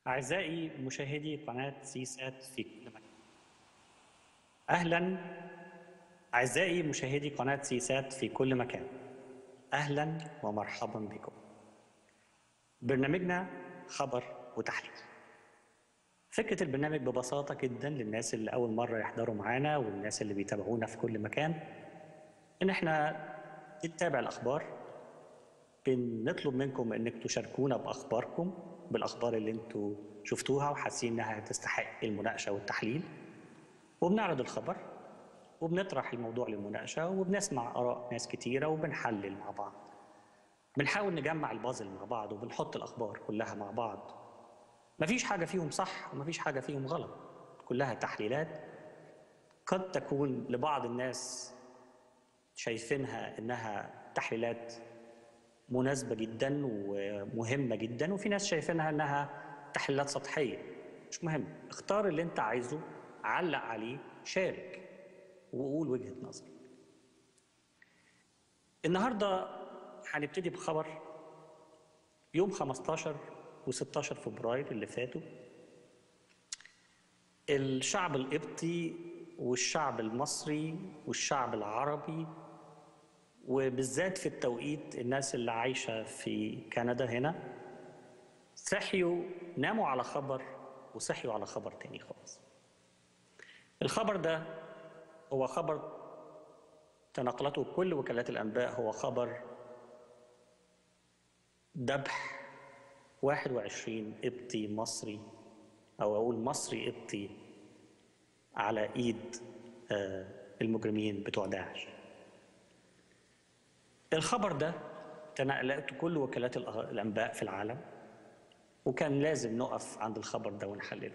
أعزائي مشاهدي قناة سيسات في كل مكان أهلا أعزائي مشاهدي قناة سيسات في كل مكان أهلا ومرحبا بكم برنامجنا خبر وتحليل فكرة البرنامج ببساطة جدا للناس اللي أول مرة يحضروا معانا والناس اللي بيتابعونا في كل مكان إن إحنا نتابع الأخبار بنطلب منكم إنك تشاركونا بأخباركم بالأخبار اللي أنتوا شفتوها وحاسين إنها تستحق المناقشة والتحليل وبنعرض الخبر وبنطرح الموضوع للمناقشة وبنسمع آراء ناس كتيرة وبنحلل مع بعض بنحاول نجمع البازل مع بعض وبنحط الأخبار كلها مع بعض مفيش حاجة فيهم صح ومفيش حاجة فيهم غلط كلها تحليلات قد تكون لبعض الناس شايفينها إنها تحليلات مناسبة جدا ومهمة جدا وفي ناس شايفينها إنها تحليلات سطحية مش مهم اختار اللي انت عايزه علق عليه شارك وقول وجهة نظرك النهاردة هنبتدي بخبر يوم 15 و16 فبراير اللي فاتوا الشعب القبطي والشعب المصري والشعب العربي وبالذات في التوقيت الناس اللي عايشة في كندا هنا صحيوا ناموا على خبر وصحيوا على خبر تاني خالص الخبر ده هو خبر تناقلته كل وكالات الأنباء هو خبر ذبح 21 قبطي مصري أو أقول مصري قبطي على إيد المجرمين بتوع داعش الخبر ده تناقلته كل وكالات الأنباء في العالم وكان لازم نقف عند الخبر ده ونحلله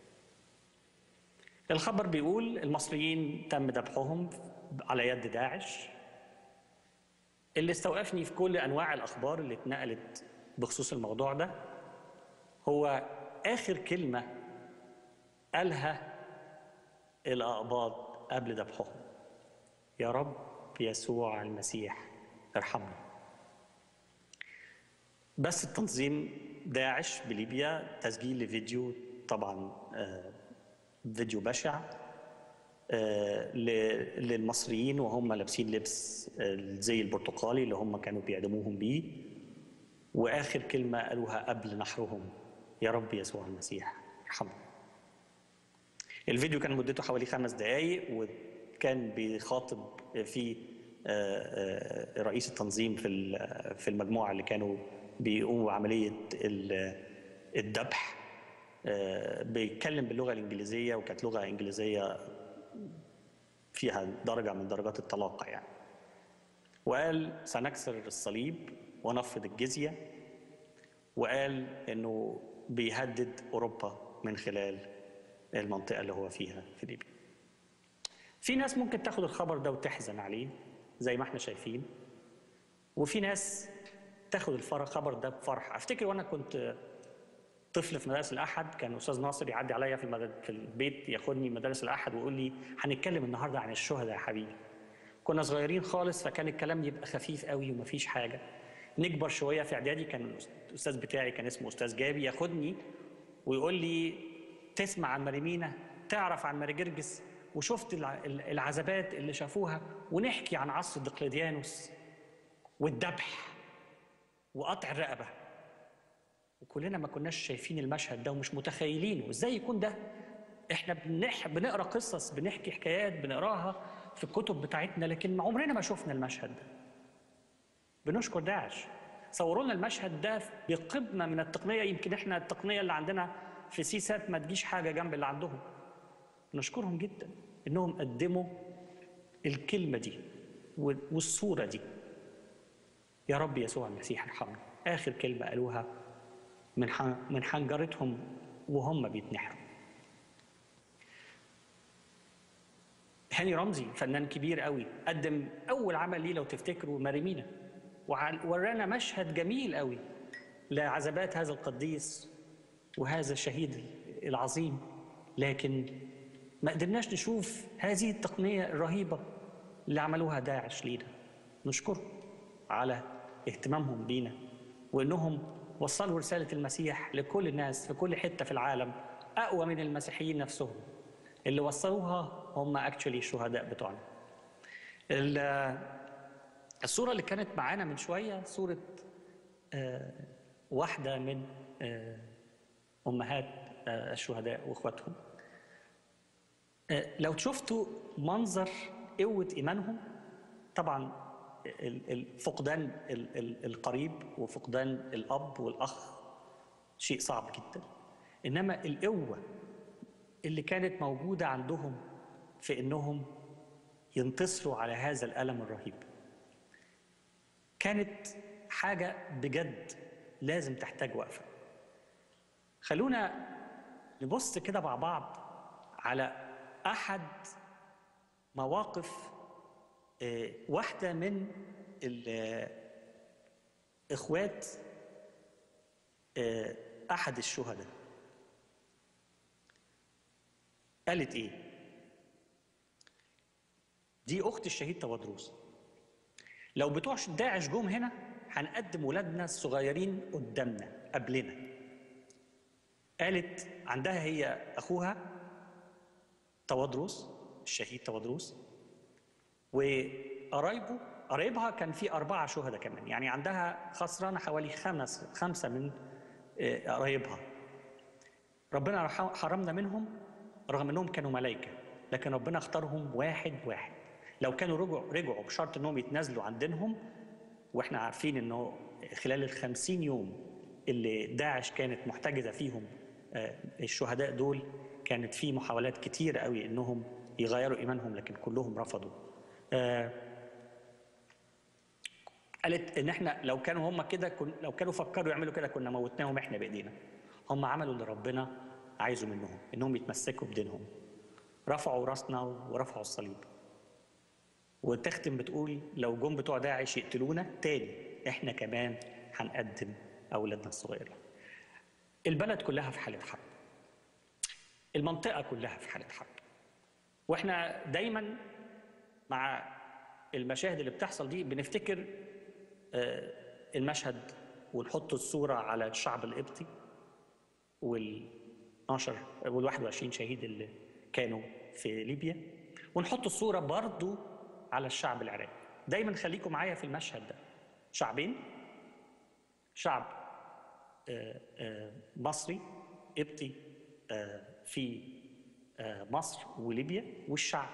الخبر بيقول المصريين تم ذبحهم على يد داعش اللي استوقفني في كل انواع الاخبار اللي اتنقلت بخصوص الموضوع ده هو اخر كلمه قالها الاقباط قبل ذبحهم يا رب يسوع المسيح ارحمنا بس التنظيم داعش بليبيا تسجيل لفيديو طبعا آه فيديو بشع آه للمصريين وهم لابسين لبس الزي البرتقالي اللي هم كانوا بيعدموهم بيه واخر كلمه قالوها قبل نحرهم يا رب يسوع المسيح ارحمنا الفيديو كان مدته حوالي خمس دقائق وكان بيخاطب فيه آه رئيس التنظيم في في المجموعه اللي كانوا بيقوموا بعمليه الذبح بيتكلم باللغه الانجليزيه وكانت لغه انجليزيه فيها درجه من درجات الطلاقه يعني وقال سنكسر الصليب ونفض الجزيه وقال انه بيهدد اوروبا من خلال المنطقه اللي هو فيها في ليبيا في ناس ممكن تاخد الخبر ده وتحزن عليه زي ما احنا شايفين وفي ناس تاخد الخبر ده بفرح افتكر وانا كنت طفل في مدارس الاحد كان استاذ ناصر يعدي عليا في المدر... في البيت ياخدني مدارس الاحد ويقول لي هنتكلم النهارده عن الشهداء يا حبيبي كنا صغيرين خالص فكان الكلام يبقى خفيف قوي ومفيش حاجه نكبر شويه في اعدادي كان الاستاذ بتاعي كان اسمه استاذ جابي ياخدني ويقول لي تسمع عن مريمينا تعرف عن ماري جرجس وشفت العذابات اللي شافوها ونحكي عن عصر دقلديانوس والذبح وقطع الرقبه وكلنا ما كناش شايفين المشهد ده ومش متخيلينه ازاي يكون ده احنا بنح... بنقرا قصص بنحكي حكايات بنقراها في الكتب بتاعتنا لكن عمرنا ما شفنا المشهد ده بنشكر داعش صوروا لنا المشهد ده بقمه من التقنيه يمكن احنا التقنيه اللي عندنا في سيسات ما تجيش حاجه جنب اللي عندهم نشكرهم جدا انهم قدموا الكلمه دي والصوره دي يا رب يسوع المسيح ارحمنا اخر كلمه قالوها من من حنجرتهم وهم بيتنحروا هاني رمزي فنان كبير قوي قدم اول عمل ليه لو تفتكروا مريمينا ورانا مشهد جميل قوي لعذابات هذا القديس وهذا الشهيد العظيم لكن ما قدرناش نشوف هذه التقنيه الرهيبه اللي عملوها داعش لينا نشكرهم على اهتمامهم بينا وانهم وصلوا رسالة المسيح لكل الناس في كل حتة في العالم أقوى من المسيحيين نفسهم اللي وصلوها هم اكشولي الشهداء بتوعنا الصورة اللي كانت معانا من شوية صورة آه، واحدة من آه، أمهات آه، الشهداء وإخواتهم لو شفتوا منظر قوة إيمانهم طبعا فقدان القريب وفقدان الأب والأخ شيء صعب جدا إنما القوة اللي كانت موجودة عندهم في إنهم ينتصروا على هذا الألم الرهيب كانت حاجة بجد لازم تحتاج وقفة خلونا نبص كده مع بعض على أحد مواقف آه، واحدة من إخوات آه، أحد الشهداء قالت إيه؟ دي أخت الشهيد تودروس لو بتوع داعش جم هنا هنقدم ولادنا الصغيرين قدامنا قبلنا قالت عندها هي اخوها تودروس الشهيد تودروس وقرايبه قرايبها كان في أربعة شهداء كمان يعني عندها خسرانة حوالي خمس خمسة من آه، قرايبها ربنا حرمنا منهم رغم انهم كانوا ملائكة لكن ربنا اختارهم واحد واحد لو كانوا رجعوا رجعوا بشرط انهم يتنازلوا عن دينهم واحنا عارفين انه خلال الخمسين يوم اللي داعش كانت محتجزه فيهم آه، الشهداء دول كانت في محاولات كتير قوي انهم يغيروا ايمانهم لكن كلهم رفضوا آه، قالت ان احنا لو كانوا هم كده لو كانوا فكروا يعملوا كده كنا موتناهم احنا بايدينا هم عملوا اللي ربنا عايزه منهم انهم يتمسكوا بدينهم رفعوا راسنا ورفعوا الصليب وتختم بتقول لو جم بتوع داعش يقتلونا تاني احنا كمان هنقدم اولادنا الصغيرين البلد كلها في حاله حرب المنطقه كلها في حاله حرب واحنا دايما مع المشاهد اللي بتحصل دي بنفتكر آه، المشهد ونحط الصوره على الشعب القبطي وال 12 وال 21 شهيد اللي كانوا في ليبيا ونحط الصوره برضو على الشعب العراقي دايما خليكم معايا في المشهد ده شعبين شعب آه، آه، مصري قبطي آه، في مصر وليبيا والشعب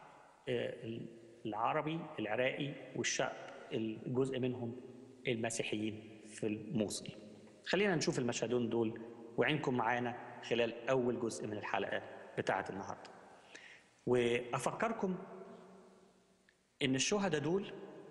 العربي العراقي والشعب الجزء منهم المسيحيين في الموصل خلينا نشوف المشهدون دول وعينكم معانا خلال أول جزء من الحلقة بتاعة النهاردة وأفكركم ان الشهداء دول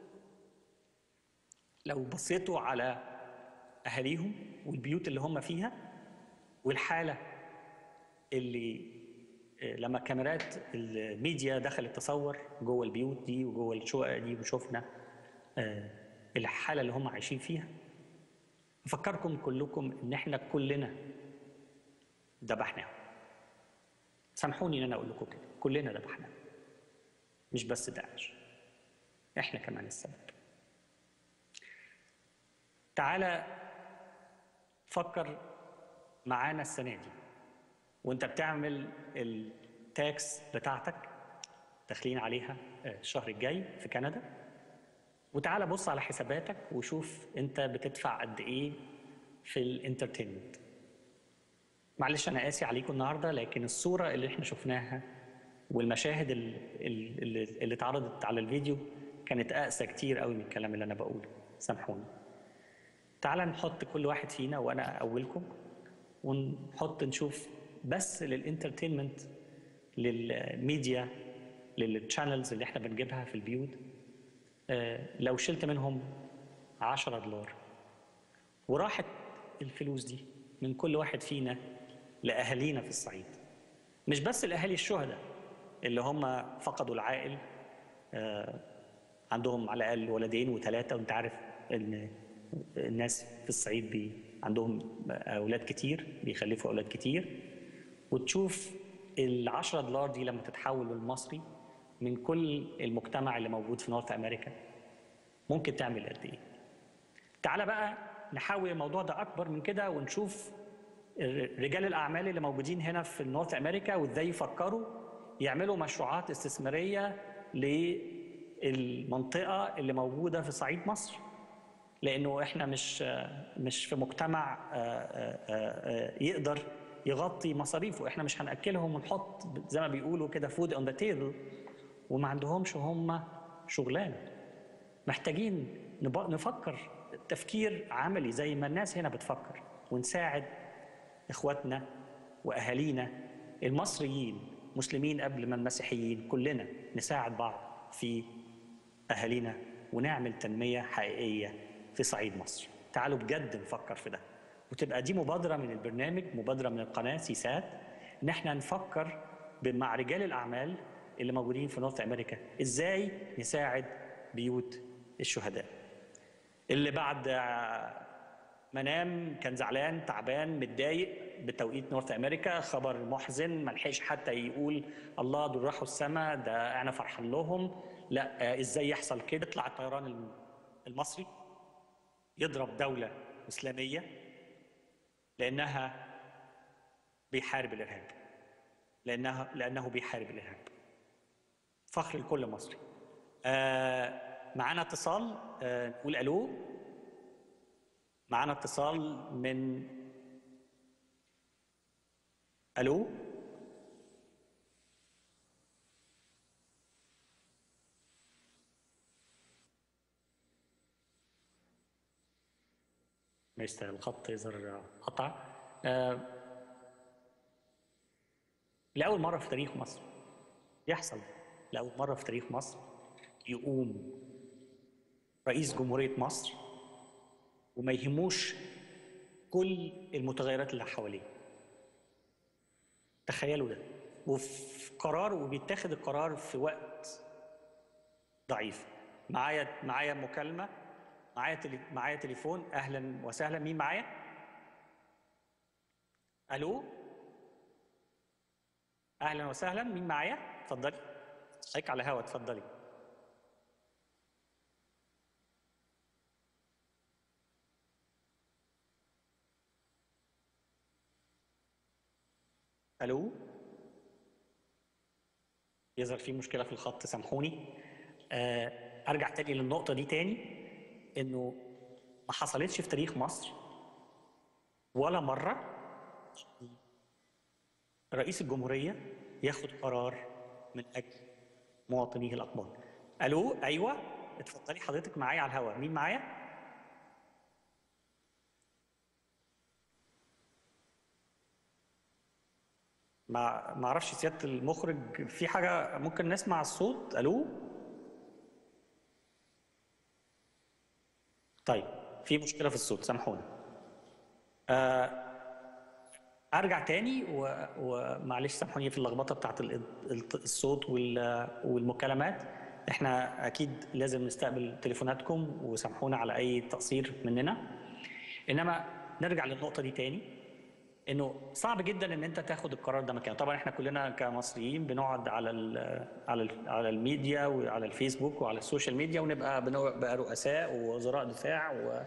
لو بصيتوا على اهاليهم والبيوت اللي هم فيها والحاله اللي آه، لما كاميرات الميديا دخلت تصور جوه البيوت دي وجوه الشقق دي وشفنا آه، الحاله اللي هم عايشين فيها افكركم كلكم ان احنا كلنا ذبحناهم سامحوني ان انا اقول لكم كده كلنا ذبحناهم مش بس داعش احنا كمان السبب تعالى فكر معانا السنه دي وانت بتعمل التاكس بتاعتك داخلين عليها آه، الشهر الجاي في كندا وتعالى بص على حساباتك وشوف انت بتدفع قد ايه في الانترتينمنت معلش انا قاسي عليكم النهارده لكن الصوره اللي احنا شفناها والمشاهد اللي, اللي اتعرضت على الفيديو كانت اقسى كتير قوي من الكلام اللي انا بقوله سامحوني تعال نحط كل واحد فينا وانا اولكم ونحط نشوف بس للانترتينمنت للميديا للتشانلز اللي احنا بنجيبها في البيوت آه، لو شلت منهم 10 دولار وراحت الفلوس دي من كل واحد فينا لاهالينا في الصعيد مش بس الاهالي الشهداء اللي هم فقدوا العائل آه، عندهم على الاقل ولدين وثلاثه وانت عارف ان الناس في الصعيد بي عندهم اولاد كتير بيخلفوا اولاد كتير وتشوف ال 10 دولار دي لما تتحول للمصري من كل المجتمع اللي موجود في نورث امريكا ممكن تعمل قد ايه؟ تعالى بقى نحول الموضوع ده اكبر من كده ونشوف رجال الاعمال اللي موجودين هنا في نورث امريكا وازاي يفكروا يعملوا مشروعات استثماريه للمنطقه اللي موجوده في صعيد مصر لانه احنا مش مش في مجتمع يقدر يغطي مصاريفه احنا مش هناكلهم ونحط زي ما بيقولوا كده فود اون ذا تيبل وما عندهمش هم شغلانه محتاجين نفكر تفكير عملي زي ما الناس هنا بتفكر ونساعد اخواتنا واهالينا المصريين مسلمين قبل ما المسيحيين كلنا نساعد بعض في اهالينا ونعمل تنميه حقيقيه في صعيد مصر تعالوا بجد نفكر في ده وتبقى دي مبادره من البرنامج مبادره من القناه سيسات ان احنا نفكر مع رجال الاعمال اللي موجودين في نورث امريكا ازاي نساعد بيوت الشهداء اللي بعد ما نام كان زعلان تعبان متضايق بتوقيت نورث امريكا خبر محزن ما لحقش حتى يقول الله دول راحوا السماء ده انا فرحان لهم لا ازاي يحصل كده يطلع الطيران المصري يضرب دوله اسلاميه لانها بيحارب الارهاب لانها لانه بيحارب الارهاب فخر لكل مصري آه معانا اتصال آه نقول الو معانا اتصال من الو ماشي الخط يظهر قطع آه لأول مرة في تاريخ مصر يحصل لأول مرة في تاريخ مصر يقوم رئيس جمهورية مصر وما يهموش كل المتغيرات اللي حواليه تخيلوا ده وفي قرار وبيتاخد القرار في وقت ضعيف معايا معايا مكالمه معايا تلي... معايا تليفون اهلا وسهلا مين معايا الو اهلا وسهلا مين معايا اتفضلي هيك على هوا اتفضلي الو يظهر في مشكله في الخط سامحوني ارجع تاني للنقطه دي تاني انه ما حصلتش في تاريخ مصر ولا مره رئيس الجمهوريه ياخد قرار من اجل مواطنيه الاقباط الو ايوه اتفضلي حضرتك معايا على الهواء مين معايا ما ما اعرفش سياده المخرج في حاجه ممكن نسمع الصوت الو طيب في مشكله في الصوت سامحونا آه ارجع تاني ومعلش سامحوني في اللخبطه بتاعت الصوت والمكالمات احنا اكيد لازم نستقبل تليفوناتكم وسامحونا على اي تقصير مننا انما نرجع للنقطه دي تاني انه صعب جدا ان انت تاخد القرار ده مكانه طبعا احنا كلنا كمصريين بنقعد على ال على ال على الميديا وعلى الفيسبوك وعلى السوشيال ميديا ونبقى بقى رؤساء ووزراء دفاع و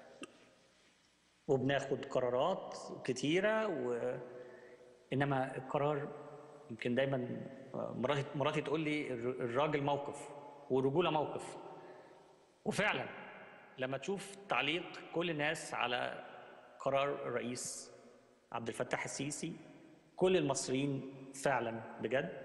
وبناخد قرارات كتيره و انما القرار يمكن دايما مراتي مراتي تقول لي الراجل موقف والرجوله موقف وفعلا لما تشوف تعليق كل الناس على قرار الرئيس عبد الفتاح السيسي كل المصريين فعلا بجد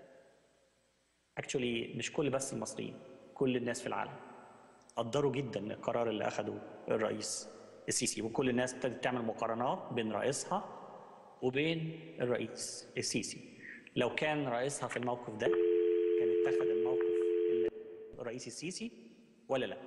اكشولي مش كل بس المصريين كل الناس في العالم قدروا جدا القرار اللي اخده الرئيس السيسي وكل الناس ابتدت تعمل مقارنات بين رئيسها وبين الرئيس السيسي لو كان رئيسها في الموقف ده كان اتخذ الموقف اللي الرئيس السيسي ولا لا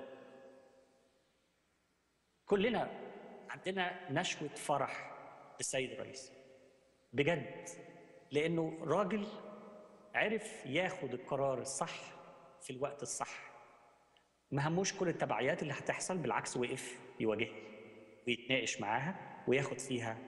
كلنا عندنا نشوة فرح بالسيد الرئيس بجد لانه راجل عرف ياخد القرار الصح في الوقت الصح ما هموش كل التبعيات اللي هتحصل بالعكس وقف يواجهها ويتناقش معاها وياخد فيها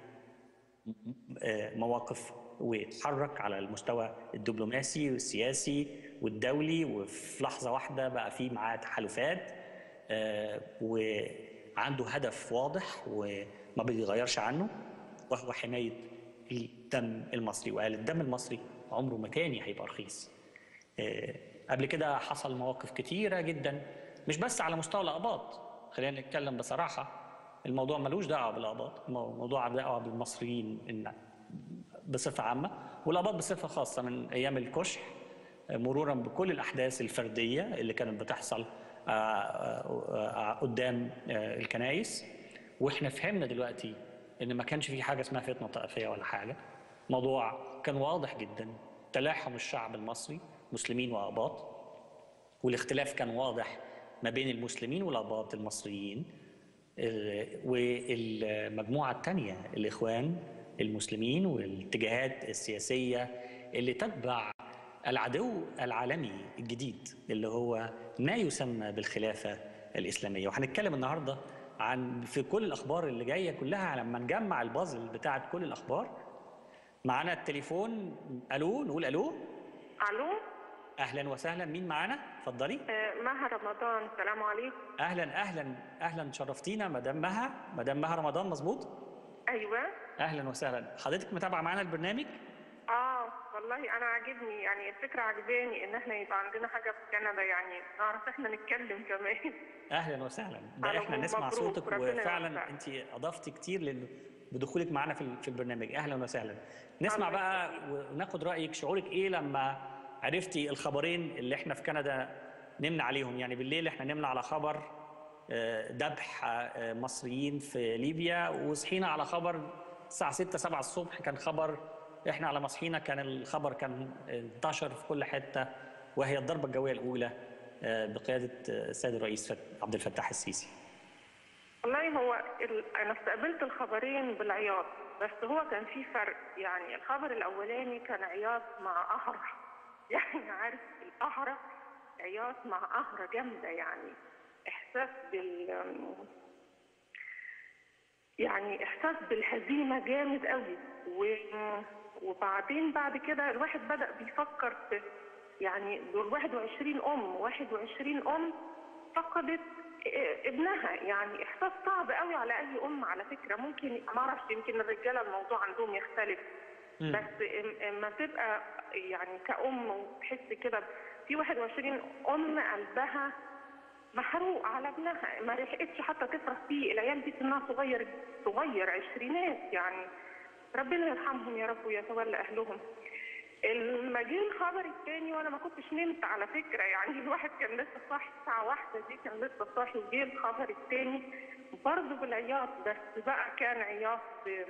مواقف ويتحرك على المستوى الدبلوماسي والسياسي والدولي وفي لحظه واحده بقى في معاه تحالفات عنده هدف واضح وما بيتغيرش عنه وهو حمايه الدم المصري وقال الدم المصري عمره ما تاني هيبقى رخيص آه، قبل كده حصل مواقف كتيره جدا مش بس على مستوى الأقباط خلينا نتكلم بصراحة الموضوع ملوش دعوة بالأقباط الموضوع دعوة بالمصريين إن بصفة عامة والأقباط بصفة خاصة من أيام الكشح مرورا بكل الأحداث الفردية اللي كانت بتحصل آه، آه، قدام آه، الكنائس واحنا فهمنا دلوقتي ان ما كانش في حاجه اسمها فتنه طائفيه ولا حاجه موضوع كان واضح جدا تلاحم الشعب المصري مسلمين واباط والاختلاف كان واضح ما بين المسلمين والاباط المصريين والمجموعه الثانيه الاخوان المسلمين والاتجاهات السياسيه اللي تتبع العدو العالمي الجديد اللي هو ما يسمى بالخلافه الاسلاميه وهنتكلم النهارده عن في كل الاخبار اللي جايه كلها لما نجمع البازل بتاعت كل الاخبار معانا التليفون الو نقول الو الو اهلا وسهلا مين معانا اتفضلي آه، مها رمضان السلام عليكم اهلا اهلا اهلا شرفتينا مدام مها مدام مها رمضان مظبوط ايوه اهلا وسهلا حضرتك متابعه معانا البرنامج اه والله انا عاجبني يعني الفكره عجباني ان احنا يبقى عندنا حاجه في كندا يعني نعرف احنا نتكلم كمان اهلا وسهلا ده أهلا احنا نسمع مبروك، صوتك ربنا وفعلا يوفقك. انت اضفتي كتير لانه بدخولك معانا في في البرنامج اهلا وسهلا نسمع الله بقى وناخد رايك شعورك ايه لما عرفتي الخبرين اللي احنا في كندا نمنا عليهم يعني بالليل احنا نمنا على خبر آه، ذبح آه، مصريين في ليبيا وصحينا على خبر الساعه 6 7 الصبح كان خبر احنا على ما صحينا كان الخبر كان انتشر في كل حته وهي الضربه الجويه الاولى آه، بقياده آه، السيد الرئيس فت- عبد الفتاح السيسي والله هو ال... انا استقبلت الخبرين بالعياط بس هو كان في فرق يعني الخبر الاولاني كان عياط مع قهرة يعني عارف القهرة عياط مع قهرة جامدة يعني احساس بال يعني احساس بالهزيمة جامد قوي و... وبعدين بعد كده الواحد بدأ بيفكر في يعني دول 21 ام 21 ام فقدت ابنها يعني احساس صعب قوي على اي ام على فكره ممكن ما اعرفش يمكن الرجاله الموضوع عندهم يختلف مم. بس ام- اما تبقى يعني كأم وتحس كده في 21 ام قلبها محروق على ابنها ما لحقتش حتى تفرح فيه العيال دي سنها صغير صغير عشرينات يعني ربنا يرحمهم يا رب ويتولى اهلهم لما جه الخبر الثاني وانا ما كنتش نمت على فكره يعني الواحد كان لسه صاحي الساعه واحدة دي كان لسه صاحي وجه الخبر الثاني برضه بالعياط بس بقى كان عياط ب-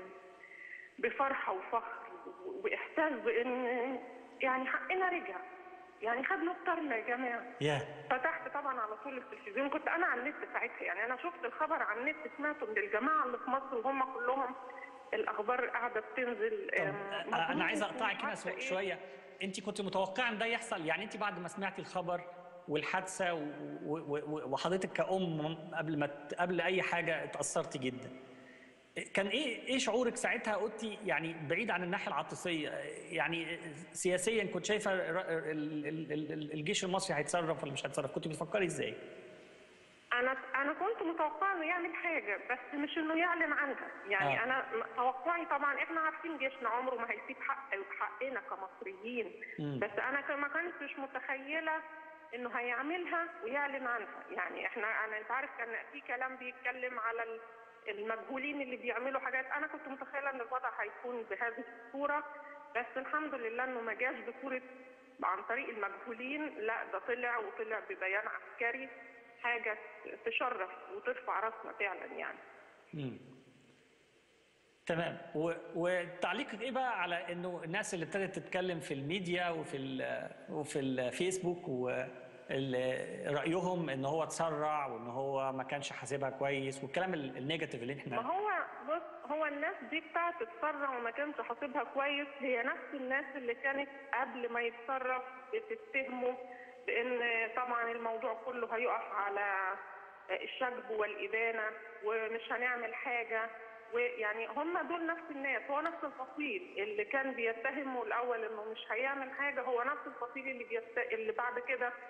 بفرحه وفخر و- واحساس بان يعني حقنا رجع يعني خدنا الطرنا يا جماعه يا فتحت طبعا على طول التلفزيون كنت انا على النت ساعتها يعني انا شفت الخبر على النت سمعته من الجماعه اللي في مصر وهم كلهم الاخبار قاعده بتنزل طب آم، آه، انا عايز مضغوط اقطعك ومش هنا عارفة سو- إيه. شويه انت كنت متوقعه ان ده يحصل يعني انت بعد ما سمعتي الخبر والحادثه و- و- و- وحضرتك كأم قبل ما ت- قبل اي حاجه اتأثرتي جدا كان ايه ايه شعورك ساعتها قلتي يعني بعيد عن الناحيه العاطفيه يعني سياسيا كنت شايفه ر- ال- ال- ال- الجيش المصري هيتصرف ولا مش هيتصرف كنت بتفكري ازاي؟ انا انا كنت متوقعه انه يعمل حاجه بس مش انه يعلن عنها يعني آه. آه. انا م- توقعي طبعا احنا عارفين جيشنا عمره ما هيسيب حق حقنا كمصريين مم. بس انا كان- ما كنتش متخيله انه هيعملها ويعلن عنها يعني احنا انا انت عارف كان في كلام بيتكلم على ال- المجهولين اللي بيعملوا حاجات انا كنت متخيله ان الوضع هيكون بهذه الصوره بس الحمد لله انه ما جاش بصوره عن طريق المجهولين لا ده طلع وطلع ببيان عسكري حاجه تشرف وترفع راسنا فعلا يعني مم. تمام و- وتعليقك ايه بقى على انه الناس اللي ابتدت تتكلم في الميديا وفي ال- وفي الفيسبوك ال- رايهم ان هو اتسرع وان هو ما كانش حاسبها كويس والكلام ال- النيجاتيف اللي ما احنا هو بص هو الناس دي بتاعت تتسرع وما كانش حاسبها كويس هي نفس الناس اللي كانت قبل ما يتصرف بتتهمه بان طبعا الموضوع كله هيقف على الشجب والإدانة ومش هنعمل حاجة ويعني هم دول نفس الناس هو نفس الفصيل اللي كان بيتهمه الأول إنه مش هيعمل حاجة هو نفس الفصيل اللي بيست... اللي بعد كده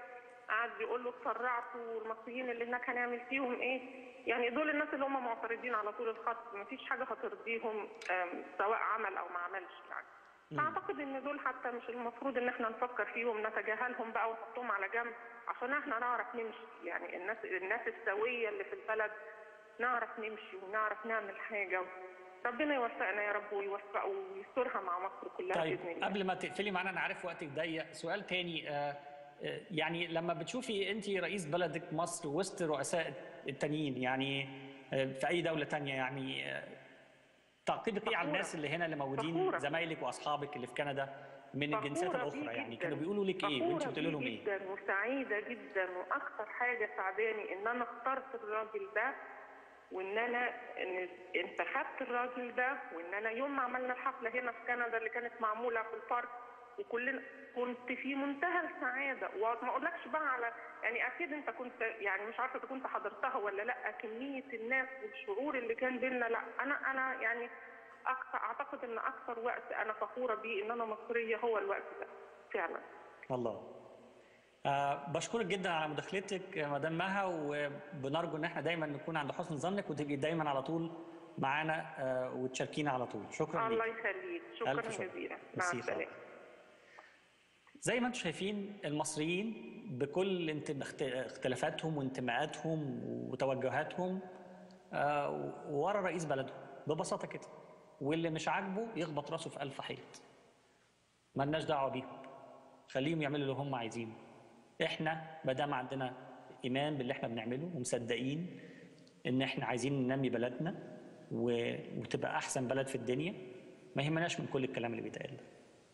قعد يقول له اتسرعتوا والمصريين اللي هناك هنعمل فيهم ايه يعني دول الناس اللي هم معترضين على طول الخط مفيش حاجه هترضيهم آم، سواء عمل او ما عملش يعني فاعتقد ان دول حتى مش المفروض ان احنا نفكر فيهم نتجاهلهم بقى ونحطهم على جنب عشان احنا نعرف نمشي يعني الناس الناس السويه اللي في البلد نعرف نمشي ونعرف نعمل حاجه ربنا يوفقنا يا رب ويوفقه ويسترها مع مصر كلها طيب باذن الله قبل ما تقفلي معانا انا عارف وقتك ضيق سؤال تاني آه، آه، يعني لما بتشوفي انت رئيس بلدك مصر وسط رؤساء التانيين يعني آه، في اي دوله تانية يعني آه، تعقيبك ايه على فخورة. الناس اللي هنا اللي موجودين فخورة. زمايلك واصحابك اللي في كندا من الجنسيات فخورة الاخرى بيه يعني جداً. كانوا بيقولوا لك ايه وانت فخورة بتقولي لهم بيه ايه؟ جدا وسعيدة جدا واكتر حاجة سعداني ان انا اخترت الراجل ده وان انا إن انتخبت الراجل ده وان انا يوم ما عملنا الحفلة هنا في كندا اللي كانت معمولة في البارك وكلنا كنت في منتهى السعادة وما اقولكش بقى على يعني اكيد انت كنت يعني مش عارفة اذا كنت حضرتها ولا لا كمية الناس والشعور اللي كان بينا لا انا انا يعني أكثر اعتقد ان اكثر وقت انا فخورة بيه ان انا مصرية هو الوقت ده فعلا الله آه بشكرك جدا على مداخلتك آه، مدام مها وبنرجو ان احنا دايما نكون عند حسن ظنك وتبقي دايما على طول معانا آه وتشاركينا على طول شكرا الله ليك يخليك شكرا ألف شكر. جزيلا مع ميرسي السلامة خالص. زي ما انتم شايفين المصريين بكل انتم- اخت- اختلافاتهم وانتماءاتهم وتوجهاتهم آه، ورا رئيس بلدهم ببساطه كده واللي مش عاجبه يخبط راسه في ألف حيط ملناش دعوه بيهم خليهم يعملوا اللي هم عايزينه احنا ما دام عندنا ايمان باللي احنا بنعمله ومصدقين ان احنا عايزين ننمي بلدنا و... وتبقى احسن بلد في الدنيا ما يهمناش من كل الكلام اللي بيتقال ده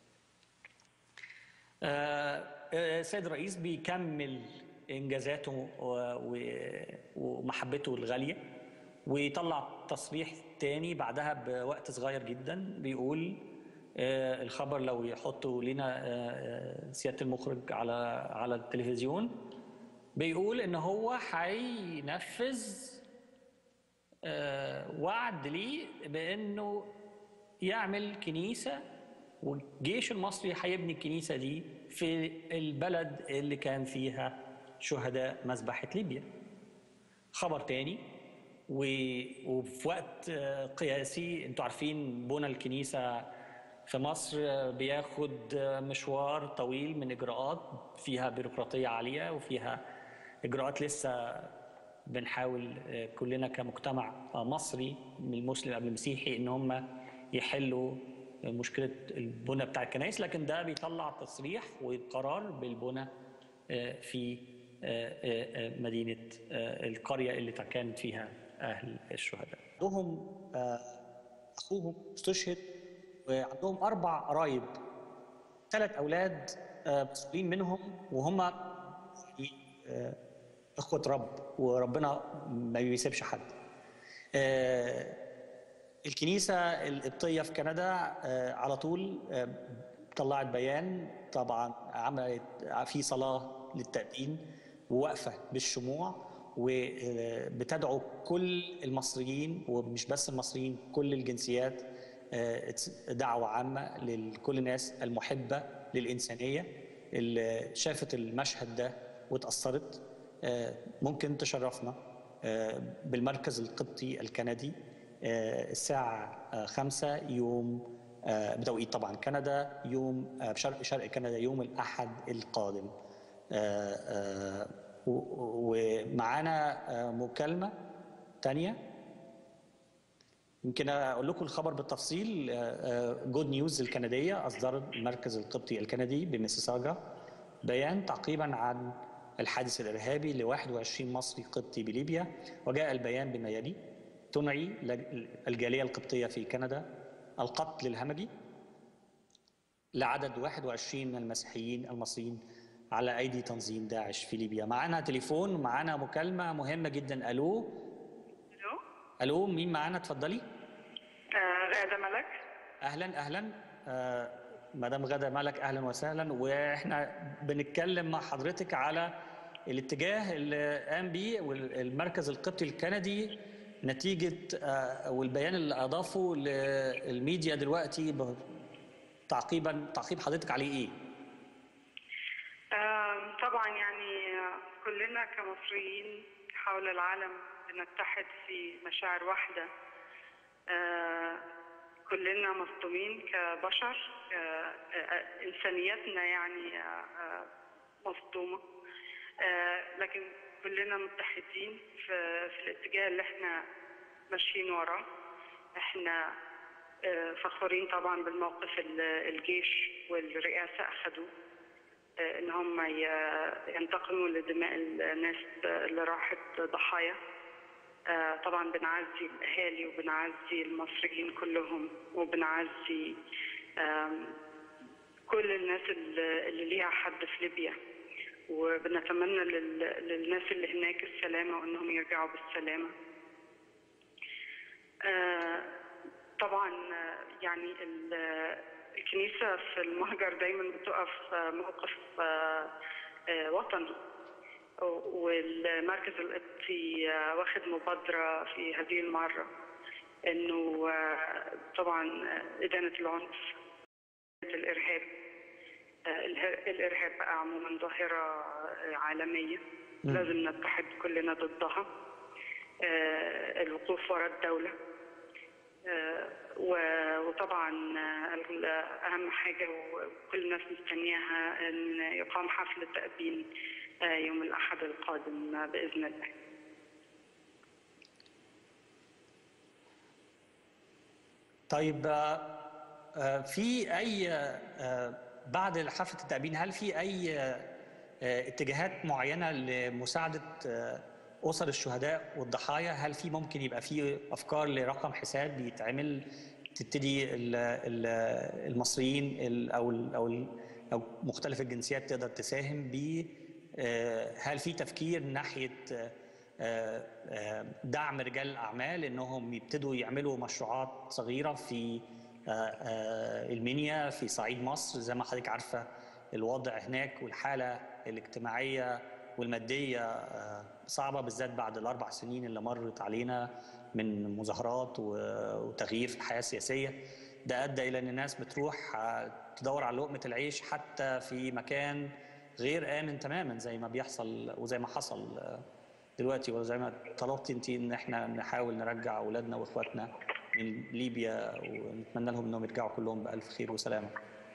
آه، آه، السيد الرئيس بيكمل انجازاته و- و- ومحبته الغاليه ويطلع تصريح تاني بعدها بوقت صغير جدا بيقول آه، الخبر لو يحطوا لنا آه، آه، سياده المخرج على على التلفزيون بيقول ان هو هينفذ آه، وعد ليه بانه يعمل كنيسه والجيش المصري هيبني الكنيسه دي في البلد اللي كان فيها شهداء مذبحه ليبيا. خبر تاني و- وفي وقت آه، قياسي انتوا عارفين بنى الكنيسه في مصر آه، بياخد آه، مشوار طويل من اجراءات فيها بيروقراطيه عاليه وفيها اجراءات لسه بنحاول آه، كلنا كمجتمع آه، مصري من المسلم قبل المسيحي ان هم يحلوا مشكله البنى بتاع الكنائس لكن ده بيطلع تصريح وقرار بالبنى آه، في آه، آه، آه، مدينه آه، القريه اللي كانت فيها اهل الشهداء. عندهم آه، اخوهم استشهد وعندهم اربع قرايب ثلاث اولاد آه، مسؤولين منهم وهم يعني، آه، اخوه رب وربنا ما بيسيبش حد. آه، الكنيسه القبطيه في كندا آه، على طول آه، طلعت بيان طبعا عملت في صلاه للتأبين وواقفه بالشموع وبتدعو كل المصريين ومش بس المصريين كل الجنسيات آه، دعوه عامه لكل الناس المحبه للانسانيه اللي شافت المشهد ده واتاثرت آه، ممكن تشرفنا آه، بالمركز القبطي الكندي آه، الساعة آه، خمسة يوم آه، بتوقيت طبعا كندا يوم آه، بشرق شرق كندا يوم الأحد القادم آه، آه، و- ومعانا آه، مكالمة تانية يمكن اقول لكم الخبر بالتفصيل جود نيوز الكنديه اصدرت المركز القبطي الكندي بميسيساجا بيان تعقيبا عن الحادث الارهابي ل 21 مصري قبطي بليبيا وجاء البيان بما يلي تنعي لج- الجاليه القبطيه في كندا القتل الهمجي لعدد 21 من المسيحيين المصريين على ايدي تنظيم داعش في ليبيا معانا تليفون ومعانا مكالمه مهمه جدا الو الو الو مين معانا اتفضلي آه غادة ملك اهلا اهلا آه، مدام غدا ملك اهلا وسهلا واحنا بنتكلم مع حضرتك على الاتجاه اللي قام بيه المركز القبطي الكندي نتيجه آه، والبيان اللي اضافه للميديا دلوقتي ب- تعقيبا تعقيب حضرتك عليه ايه؟ آم، طبعا يعني كلنا كمصريين حول العالم بنتحد في مشاعر واحدة آه، كلنا مصدومين كبشر آه، آه، إنسانيتنا يعني آه، آه، مصدومة آه، لكن كلنا متحدين في, في الاتجاه اللي احنا ماشيين وراه احنا آه، فخورين طبعا بالموقف اللي الجيش والرئاسة أخذوه آه، ان هم ي- ينتقموا لدماء الناس اللي راحت ضحايا آه، طبعا بنعزي الاهالي وبنعزي المصريين كلهم وبنعزي آم، كل الناس اللي اللي ليها حد في ليبيا وبنتمنى لل- للناس اللي هناك السلامة وانهم يرجعوا بالسلامة آه، طبعا آه، يعني ال- الكنيسة في المهجر دايما بتقف آه، موقف آه، آه، وطني والمركز القبطي آه، واخد مبادرة في هذه المرة انه آه، طبعا آه، إدانة العنف الإرهاب آه، اله- الإرهاب بقى عموما ظاهرة آه، عالمية لازم نتحد كلنا ضدها آه، الوقوف وراء الدولة آه، و- وطبعا آه، ال- أهم حاجة وكل الناس مستنياها أن يقام حفل تأبين آه، يوم الأحد القادم آه، بإذن الله طيب آه، آه، في اي آه، بعد حفله التأبين هل في اي آه، اتجاهات معينه لمساعده آه، اسر الشهداء والضحايا هل في ممكن يبقى في افكار لرقم حساب بيتعمل تبتدي ال- ال- المصريين ال- او ال- او ال- او مختلف الجنسيات تقدر تساهم بيه آه، هل في تفكير ناحيه آه، آه، آه، دعم رجال الاعمال انهم يبتدوا يعملوا مشروعات صغيره في آه، آه، المنيا في صعيد مصر زي ما حضرتك عارفه الوضع هناك والحاله الاجتماعيه والماديه آه، صعبه بالذات بعد الاربع سنين اللي مرت علينا من مظاهرات و- وتغيير في الحياه السياسيه ده ادى الى ان الناس بتروح آه، تدور على لقمه العيش حتى في مكان غير امن تماما زي ما بيحصل وزي ما حصل آه، دلوقتي وزي ما طلبتي انت ان احنا نحاول نرجع اولادنا واخواتنا من ليبيا ونتمنى لهم انهم يرجعوا كلهم بالف خير وسلامه.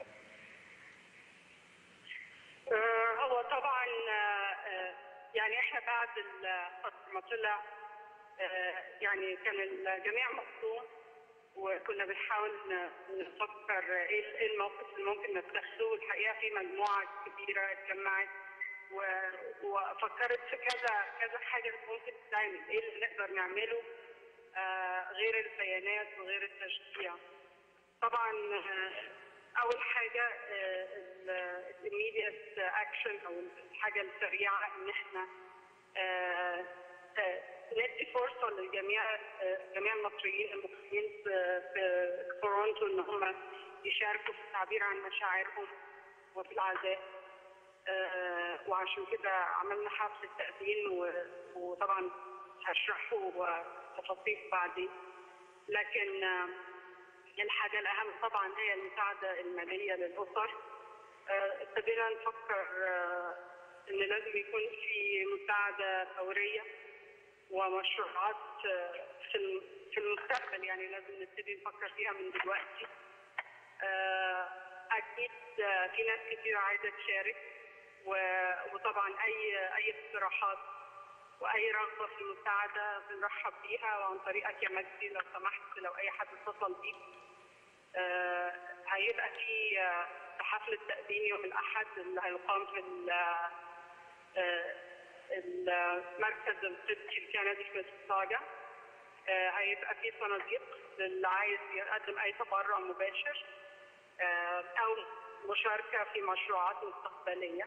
آه، هو طبعا آه، آه، يعني احنا بعد الخط ما طلع آه، يعني كان الجميع مصدوم وكنا بنحاول ن- نفكر ايه إيه الموقف اللي ممكن نتخذه والحقيقه في مجموعه كبيره اتجمعت و- وفكرت في كذا كذا حاجه ممكن تتعمل ايه اللي نقدر نعمله آه، غير البيانات وغير التشجيع طبعا آه، اول حاجه الاميديت اكشن او الحاجه السريعه ان احنا آه، آه، ندي فرصه للجميع آه، جميع المصريين المقيمين في في تورونتو ان هم يشاركوا في التعبير عن مشاعرهم وفي العزاء آه، وعشان كده عملنا حفل التأذين و- وطبعا هشرحه تفاصيل بعدين لكن آه، الحاجة الأهم طبعا هي المساعدة المالية للأسر آه، ابتدينا نفكر آه، إن لازم يكون في مساعدة فورية ومشروعات آه، في الم- في المستقبل يعني لازم نبتدي نفكر فيها من دلوقتي آه، أكيد آه، في ناس كتير عايزة تشارك و- وطبعا أي أي اقتراحات واي رغبه في المساعده بنرحب بيها وعن طريقك يا مجدي لو سمحت لو اي حد اتصل بيك آه، هيبقى في آه، في حفل التقديم يوم الاحد اللي هيقام في ال- آه، المركز القبطي الكندي في ميسيساجا آه، هيبقى في صناديق للي عايز يقدم اي تبرع مباشر آه، او مشاركه في مشروعات مستقبليه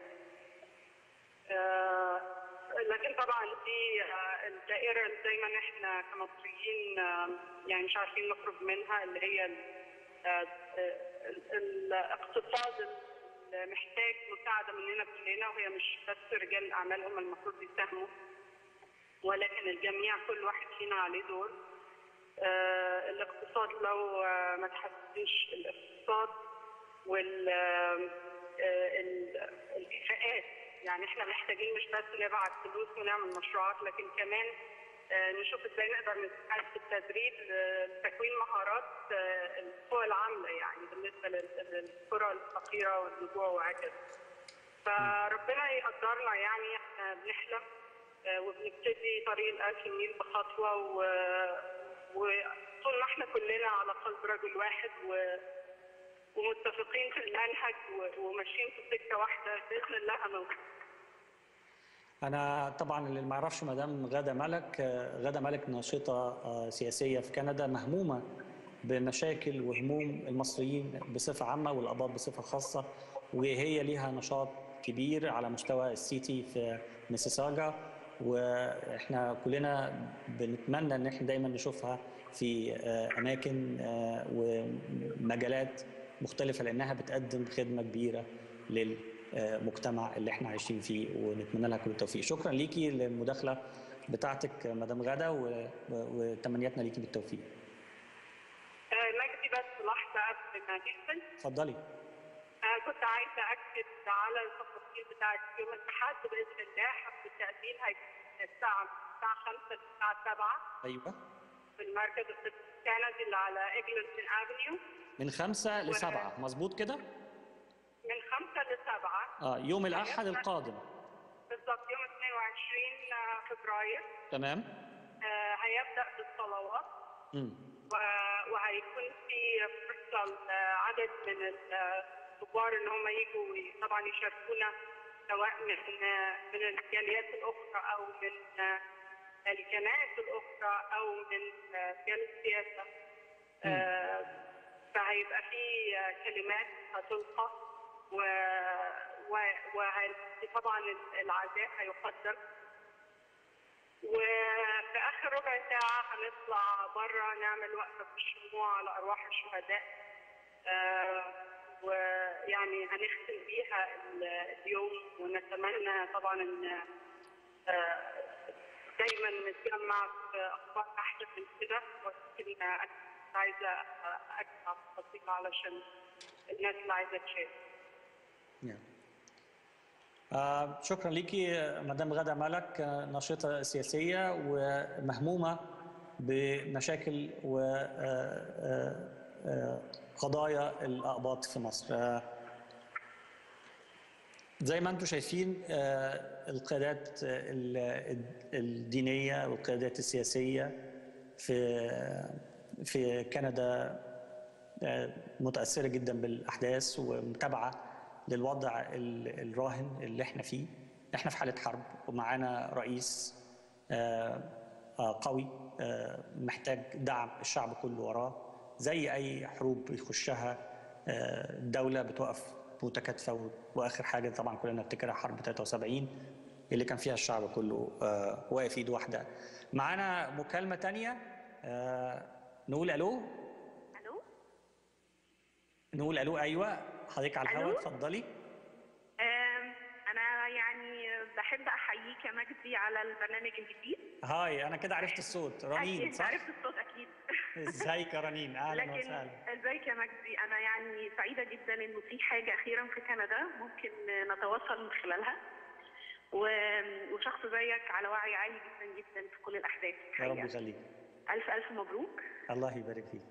آه، لكن طبعا دي آه، الدائره اللي دايما احنا كمصريين آه، يعني مش عارفين نخرج منها اللي هي ال- آه، ال- الاقتصاد اللي محتاج مساعده مننا كلنا وهي مش بس رجال الاعمال هم المفروض يساهموا ولكن الجميع كل واحد فينا عليه دور آه، الاقتصاد لو آه، ما تحسنش الاقتصاد وال آه، ال- الكفاءات يعني احنا محتاجين مش بس نبعت فلوس ونعمل مشروعات لكن كمان آه، نشوف ازاي نقدر نساعد في التدريب لتكوين مهارات آه، القوى العامله يعني بالنسبه لل- للقرى الفقيره والنجوع وهكذا. فربنا يقدرنا يعني احنا بنحلم آه، وبنبتدي طريق الألف ميل بخطوة و... وطول ما احنا كلنا على قلب رجل واحد و... ومتفقين في المنهج و... وماشيين في سكة واحدة بإذن الله هنوصل. انا طبعا اللي ما يعرفش مدام غاده ملك آه، غاده ملك ناشطه آه، سياسيه في كندا مهمومه بمشاكل وهموم المصريين بصفه عامه والاباط بصفه خاصه وهي ليها نشاط كبير على مستوى السيتي في ميسيساجا واحنا كلنا بنتمنى ان احنا دايما نشوفها في آه، اماكن آه، ومجالات مختلفه لانها بتقدم خدمه كبيره للمجتمع اللي احنا عايشين فيه ونتمنى لها كل التوفيق شكرا ليكي للمداخله بتاعتك مدام غاده و- و- وتمنياتنا ليكي بالتوفيق آه، مجدي بس لحظة قبل ما نقفل اتفضلي أنا كنت عايزة أكد على التفاصيل بتاعت يوم الأحد بإذن الله حفل التقديم هيكون الساعة الساعة 5 للساعة 7 ايوه في المركز الطبي الكندي اللي على إيجلتون أفنيو من خمسة لسبعة مظبوط كده؟ من 5 ل 7 اه يوم الأحد القادم بالضبط يوم 22 فبراير تمام؟ آه، هيبدأ بالصلوات مم. و- وهيكون في فرصة لعدد من الكبار ان هم يجوا ي- طبعا يشاركونا سواء من من الجاليات الاخرى او من الكنائس الاخرى او من رجال السياسه آه، فهيبقى في كلمات هتلقى و و- وهي- طبعا العزاء هيقدم وفي اخر ربع ساعه هنطلع بره نعمل وقفه في الشموع على ارواح الشهداء آه، ويعني هنختم بيها ال- اليوم ونتمنى طبعا ان آه، دايما نتجمع في اخبار احسن من كده ولكن أنا كنت عايزه اكتب تفاصيل علشان الناس اللي عايزه تشارك نعم. آه شكرا ليكي آه، مدام غادة ملك آه، ناشطة سياسية ومهمومة بمشاكل وقضايا الأقباط في مصر آه، زي ما انتم شايفين آه، القيادات آه، ال- الدينية والقيادات السياسية في في كندا آه، متأثرة جدا بالأحداث ومتابعة للوضع ال- الراهن اللي احنا فيه احنا في حالة حرب ومعانا رئيس آه، آه، قوي آه، محتاج دعم الشعب كله وراه زي أي حروب يخشها آه، دولة بتوقف متكاتفة و- وآخر حاجة طبعا كلنا نفتكرها حرب 73 اللي كان فيها الشعب كله آه، واقف ايد واحدة معانا مكالمة تانية آه، نقول ألو الو نقول الو ايوه حضرتك على الهواء ألو؟ اتفضلي آم، انا يعني بحب احييك يا مجدي على البرنامج الجديد هاي انا كده عرفت الصوت رنين اكيد صح عرفت الصوت اكيد ازيك يا رنين اهلا لكن وسهلا ازيك يا مجدي انا يعني سعيده جدا انه في حاجه اخيرا في كندا ممكن نتواصل من خلالها و- وشخص زيك على وعي عالي جدا جدا في كل الاحداث يا رب الحقيقه يخليك الف الف مبروك الله يبارك فيك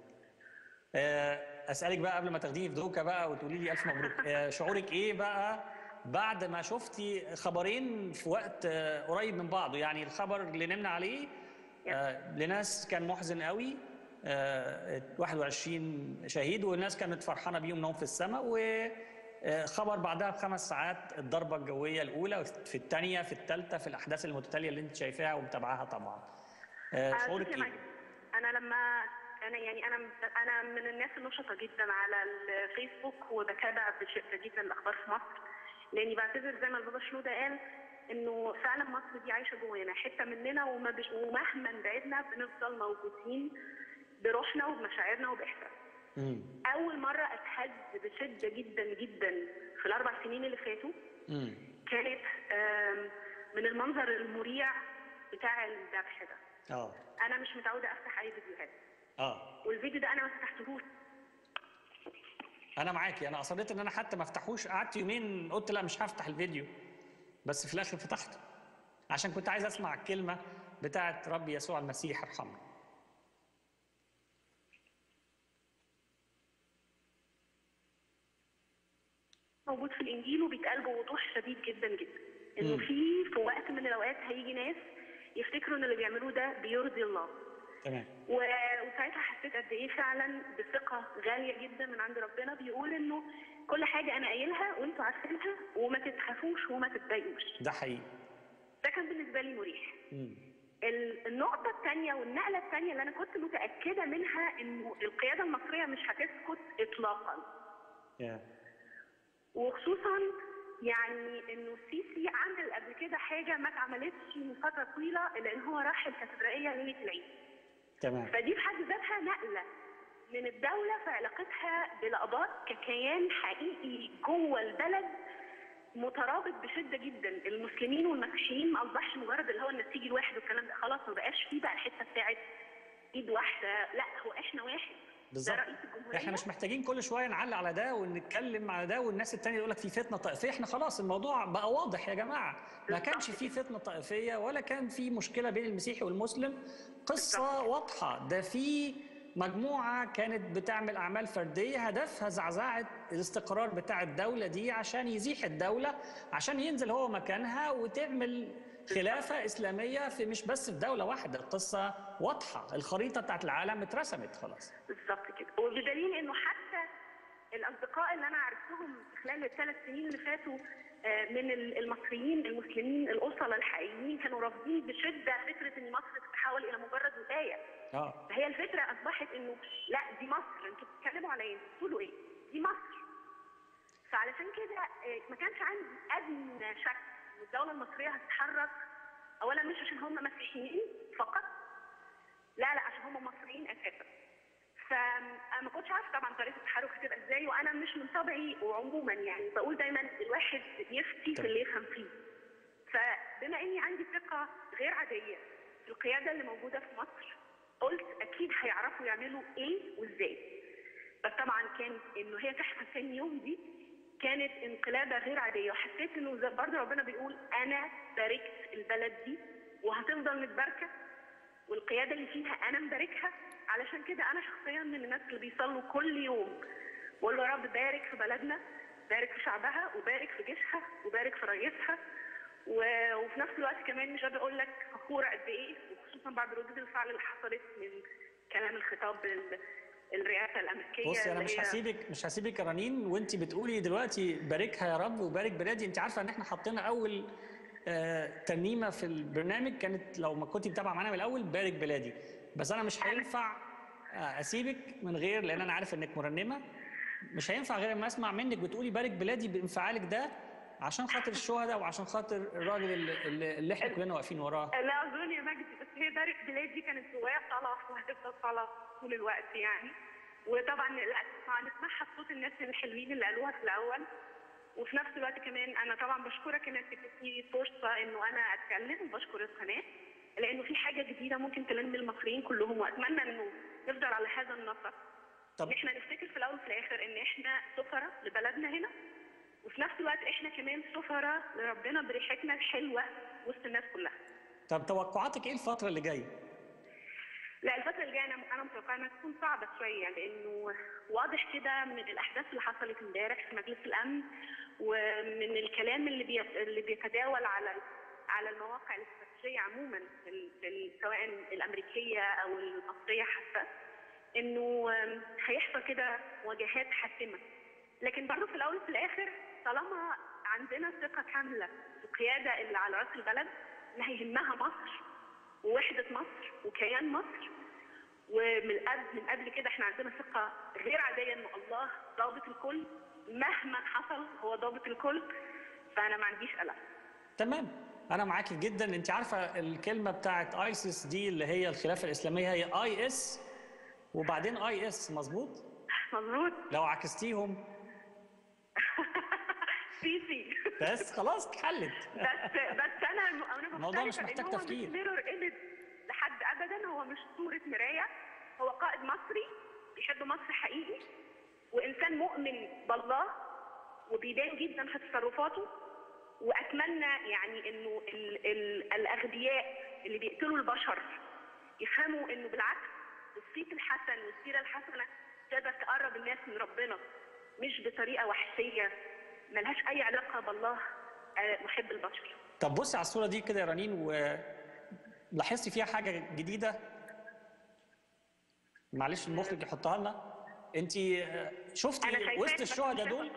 آه، اسالك بقى قبل ما تاخديني في دوكه بقى وتقولي لي الف مبروك آه، شعورك ايه بقى بعد ما شفتي خبرين في وقت آه، قريب من بعضه يعني الخبر اللي نمنا عليه آه، لناس كان محزن قوي آه، 21 شهيد والناس كانت فرحانه بيهم انهم في السماء وخبر بعدها بخمس ساعات الضربه الجويه الاولى في الثانيه في الثالثه في الاحداث المتتاليه اللي انت شايفاها ومتابعاها طبعا آه، آه، شعورك شوف يا ايه؟ مجدي، انا لما انا يعني انا انا من الناس النشطه جدا على الفيسبوك وبتابع بشده جدا الاخبار في مصر لاني بعتبر زي ما البابا شنوده قال انه فعلا مصر دي عايشه جوانا حته مننا وما بش ومهما بعدنا بنفضل موجودين بروحنا وبمشاعرنا وباحساسنا مم. اول مره اتهز بشده جدا جدا في الاربع سنين اللي فاتوا مم. كانت آم، من المنظر المريع بتاع الذبح ده اه انا مش متعوده افتح اي فيديوهات اه والفيديو ده انا ما فتحتهوش انا معاكي انا اصريت ان انا حتى ما افتحوش قعدت يومين قلت لا مش هفتح الفيديو بس في الاخر فتحته عشان كنت عايز اسمع الكلمه بتاعت رب يسوع المسيح ارحمنا موجود في الانجيل وبيتقال بوضوح شديد جدا جدا انه في في وقت من الاوقات هيجي ناس يفتكروا ان اللي بيعملوه ده بيرضي الله تمام و- وساعتها حسيت قد ايه فعلا بثقه غاليه جدا من عند ربنا بيقول انه كل حاجه انا قايلها وانتوا عارفينها وما تتخافوش وما تتضايقوش ده حقيقي ده كان بالنسبه لي مريح مم. ال- النقطة الثانية والنقلة الثانية اللي أنا كنت متأكدة منها إنه القيادة المصرية مش هتسكت إطلاقا يا. وخصوصا يعني إنه السيسي عمل قبل كده حاجة ما اتعملتش من فترة طويلة لأن هو راح الكاتدرائية ليلة العيد تمام فدي في حد ذاتها نقلة من الدولة في علاقتها بالآباط ككيان حقيقي جوه البلد مترابط بشدة جدا المسلمين والمسيحيين ما أصبحش مجرد اللي هو النسيج الواحد والكلام ده خلاص ما بقاش فيه بقى الحتة بتاعت إيد واحدة لا هو إحنا واحد بالظبط ده رئيس الجمهورية احنا مش محتاجين كل شويه نعلق على ده ونتكلم على ده والناس التانية يقول لك في فتنه طائفيه احنا خلاص الموضوع بقى واضح يا جماعه ما كانش في فتنه طائفيه ولا كان في مشكله بين المسيحي والمسلم قصه واضحه ده في مجموعه كانت بتعمل اعمال فرديه هدفها زعزعه الاستقرار بتاع الدوله دي عشان يزيح الدوله عشان ينزل هو مكانها وتعمل خلافه اسلاميه في مش بس في دوله واحده القصه واضحه الخريطه بتاعت العالم اترسمت خلاص بالظبط كده وبدليل انه حتى الاصدقاء اللي انا عرفتهم خلال الثلاث سنين اللي فاتوا آه، من ال- المصريين المسلمين الاصل الحقيقيين كانوا رافضين بشده فكره ان مصر تتحول الى مجرد ولايه اه فهي الفكره اصبحت انه لا دي مصر انتوا بتتكلموا على ايه؟ بتقولوا ايه؟ دي مصر فعلشان كده آه، ما كانش عندي ادنى شك ان الدوله المصريه هتتحرك اولا مش عشان هم مسيحيين فقط لا لا عشان هم مصريين اساسا فانا ما كنتش عارفه طبعا طريقه التحرك هتبقى ازاي وانا مش من طبعي وعموما يعني بقول دايما الواحد يفتي في اللي يفهم فيه فبما اني عندي ثقه غير عاديه في القياده اللي موجوده في مصر قلت اكيد هيعرفوا يعملوا ايه وازاي بس طبعا كان انه هي تحصل ثاني يوم دي كانت انقلابه غير عاديه وحسيت انه زي- برضه ربنا بيقول انا باركت البلد دي وهتفضل متباركه والقياده اللي فيها انا مباركها علشان كده انا شخصيا من الناس اللي بيصلوا كل يوم بقول له يا رب بارك في بلدنا بارك في شعبها وبارك في جيشها وبارك في رئيسها و- وفي نفس الوقت كمان مش قادره اقول لك فخوره قد ايه وخصوصا بعد ردود الفعل اللي حصلت من كلام الخطاب ال- الرئاسه الامريكيه بصي انا اللي مش هي- هسيبك مش هسيبك يا رنين وانت بتقولي دلوقتي باركها يا رب وبارك بلادي انت عارفه ان احنا حطينا اول آه ترنيمه في البرنامج كانت لو ما كنت متابعه معانا من الاول بارك بلادي بس انا مش هينفع آه اسيبك من غير لان انا عارف انك مرنمه مش هينفع غير ما اسمع منك بتقولي بارك بلادي بانفعالك ده عشان خاطر الشهداء وعشان خاطر الراجل اللي, اللي- اللي احنا كلنا واقفين وراه لا اظن يا مجدي بس هي بارك بلادي كانت جوايا صلاه وهتفضل صلاه طول الوقت يعني وطبعا لا طبعا نسمعها بصوت الناس الحلوين اللي قالوها في الاول وفي نفس الوقت كمان انا طبعا بشكرك انك اديتني فرصه انه انا اتكلم وبشكر القناه لانه في حاجه جديده ممكن تلم المصريين كلهم واتمنى انه نفضل على هذا النسق طب ان احنا نفتكر في الاول وفي الاخر ان احنا سفراء لبلدنا هنا وفي نفس الوقت احنا كمان سفراء لربنا بريحتنا الحلوه وسط الناس كلها طب توقعاتك ايه الفتره اللي جايه لا الفترة اللي جاية أنا أنا متوقعة إنها تكون صعبة شوية لأنه واضح كده من الأحداث اللي حصلت امبارح في مجلس الأمن ومن الكلام اللي بي... اللي بيتداول على على المواقع الاستراتيجية عموما في ال... في ال... سواء الأمريكية أو المصرية حتى إنه هيحصل كده مواجهات حاسمة لكن برضه في الأول وفي الآخر طالما عندنا ثقة كاملة في القيادة اللي على رأس البلد اللي هيهمها مصر ووحدة مصر وكيان مصر ومن قبل من قبل كده احنا عندنا ثقة غير عادية ان الله ضابط الكل مهما حصل هو ضابط الكل فأنا ما عنديش قلق تمام انا معاكي جدا انت عارفه الكلمه بتاعت ايسيس دي اللي هي الخلافه الاسلاميه هي اي اس وبعدين اي اس مظبوط مظبوط لو عكستيهم سي سي بس خلاص اتحلت بس بس انا انا الموضوع مش مختلفة محتاج إن هو تفكير. مش ميرور ايمج لحد ابدا هو مش صورة مراية هو قائد مصري بيحب مصر حقيقي وانسان مؤمن بالله وبيبان جدا في تصرفاته واتمنى يعني انه ال ال الاغبياء اللي بيقتلوا البشر يفهموا انه بالعكس الصيت الحسن والسيره الحسنه تقدر تقرب الناس من ربنا مش بطريقه وحشيه ملهاش اي علاقه بالله آه، محب البشر طب بصي على الصوره دي كده يا رنين ولاحظتي فيها حاجه جديده معلش المخرج يحطها لنا انت شفتي أنا شايفاك وسط بس الشهداء مش دول شايفة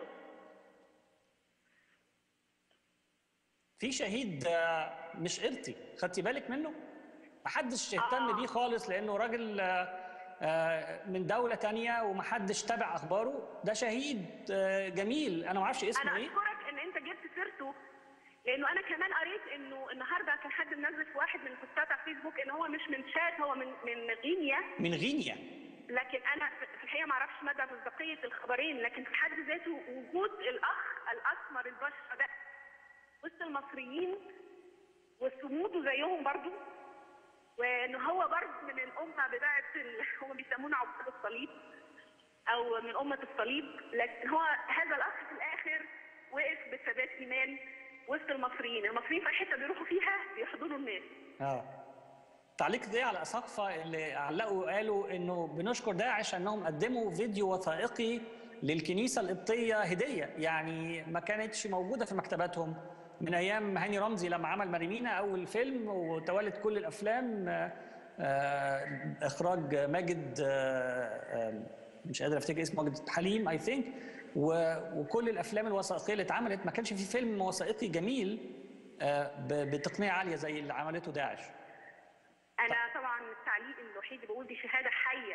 في شهيد آه، مش قرطي خدتي بالك منه محدش اهتم آه. بيه خالص لانه راجل آه، آه، من دولة تانية ومحدش تابع اخباره ده شهيد آه، جميل انا ما اعرفش اسمه انا ايه اشكرك ان انت جبت سيرته لانه انا كمان قريت انه النهارده كان حد منزل في واحد من البوستات على الفيسبوك ان هو مش من شات هو من من غينيا من غينيا لكن انا في في الحقيقه ما اعرفش مدى مصداقيه الخبرين لكن في حد ذاته وجود الاخ الاسمر البشره ده وسط المصريين وصموده زيهم برضو وان هو برضه من الامه بتاعه ال... هم بيسمونا عباد الصليب او من امه الصليب لكن هو هذا الاخ في الاخر وقف بثبات ايمان وسط المصريين المصريين في أي حته بيروحوا فيها بيحضنوا الناس اه تعليق ايه على اساقفه اللي علقوا قالوا انه بنشكر داعش انهم قدموا فيديو وثائقي للكنيسه القبطيه هديه يعني ما كانتش موجوده في مكتباتهم من ايام هاني رمزي لما عمل مريمينا اول فيلم وتوالت كل الافلام آه، آه، اخراج ماجد آه، آه، مش قادر افتكر اسمه ماجد حليم اي ثينك وكل الافلام الوثائقيه اللي اتعملت ما كانش في فيلم وثائقي جميل آه، ب- بتقنيه عاليه زي اللي عملته داعش انا طبعا التعليق الوحيد اللي بقول دي شهاده حيه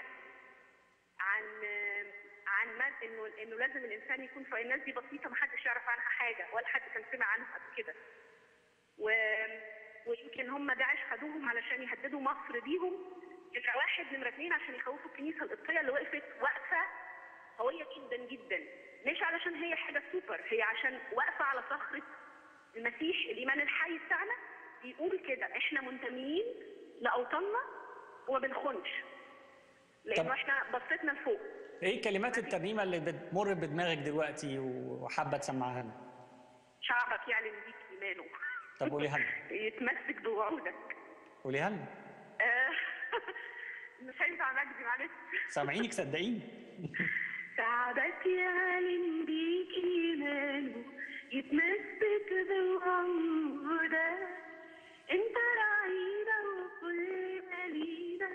عن عن من انه انه لازم الانسان يكون في الناس دي بسيطه ما حدش يعرف عنها حاجه ولا حد كان سمع عنها قبل كده و... ويمكن هم داعش خدوهم علشان يهددوا مصر بيهم نمره واحد نمره اثنين عشان يخوفوا الكنيسه القبطيه اللي وقفت وقفه قويه جدا جدا مش علشان هي حاجه سوبر هي عشان واقفه على صخره المسيح الايمان الحي بتاعنا بيقول كده احنا منتميين لاوطاننا وما بنخونش طب- لانه احنا بصيتنا لفوق ايه كلمات الترنيمه اللي بتمر بدماغك دلوقتي وحابه تسمعها لنا شعبك يعلن بيك ايمانه طب قوليها لنا يتمسك بوعودك قوليها لنا آه، مش هينفع مجدي معلش سامعينك صدقيني شعبك يعلن بيك ايمانه يتمسك بوعودك انت راعينا وكل مالينا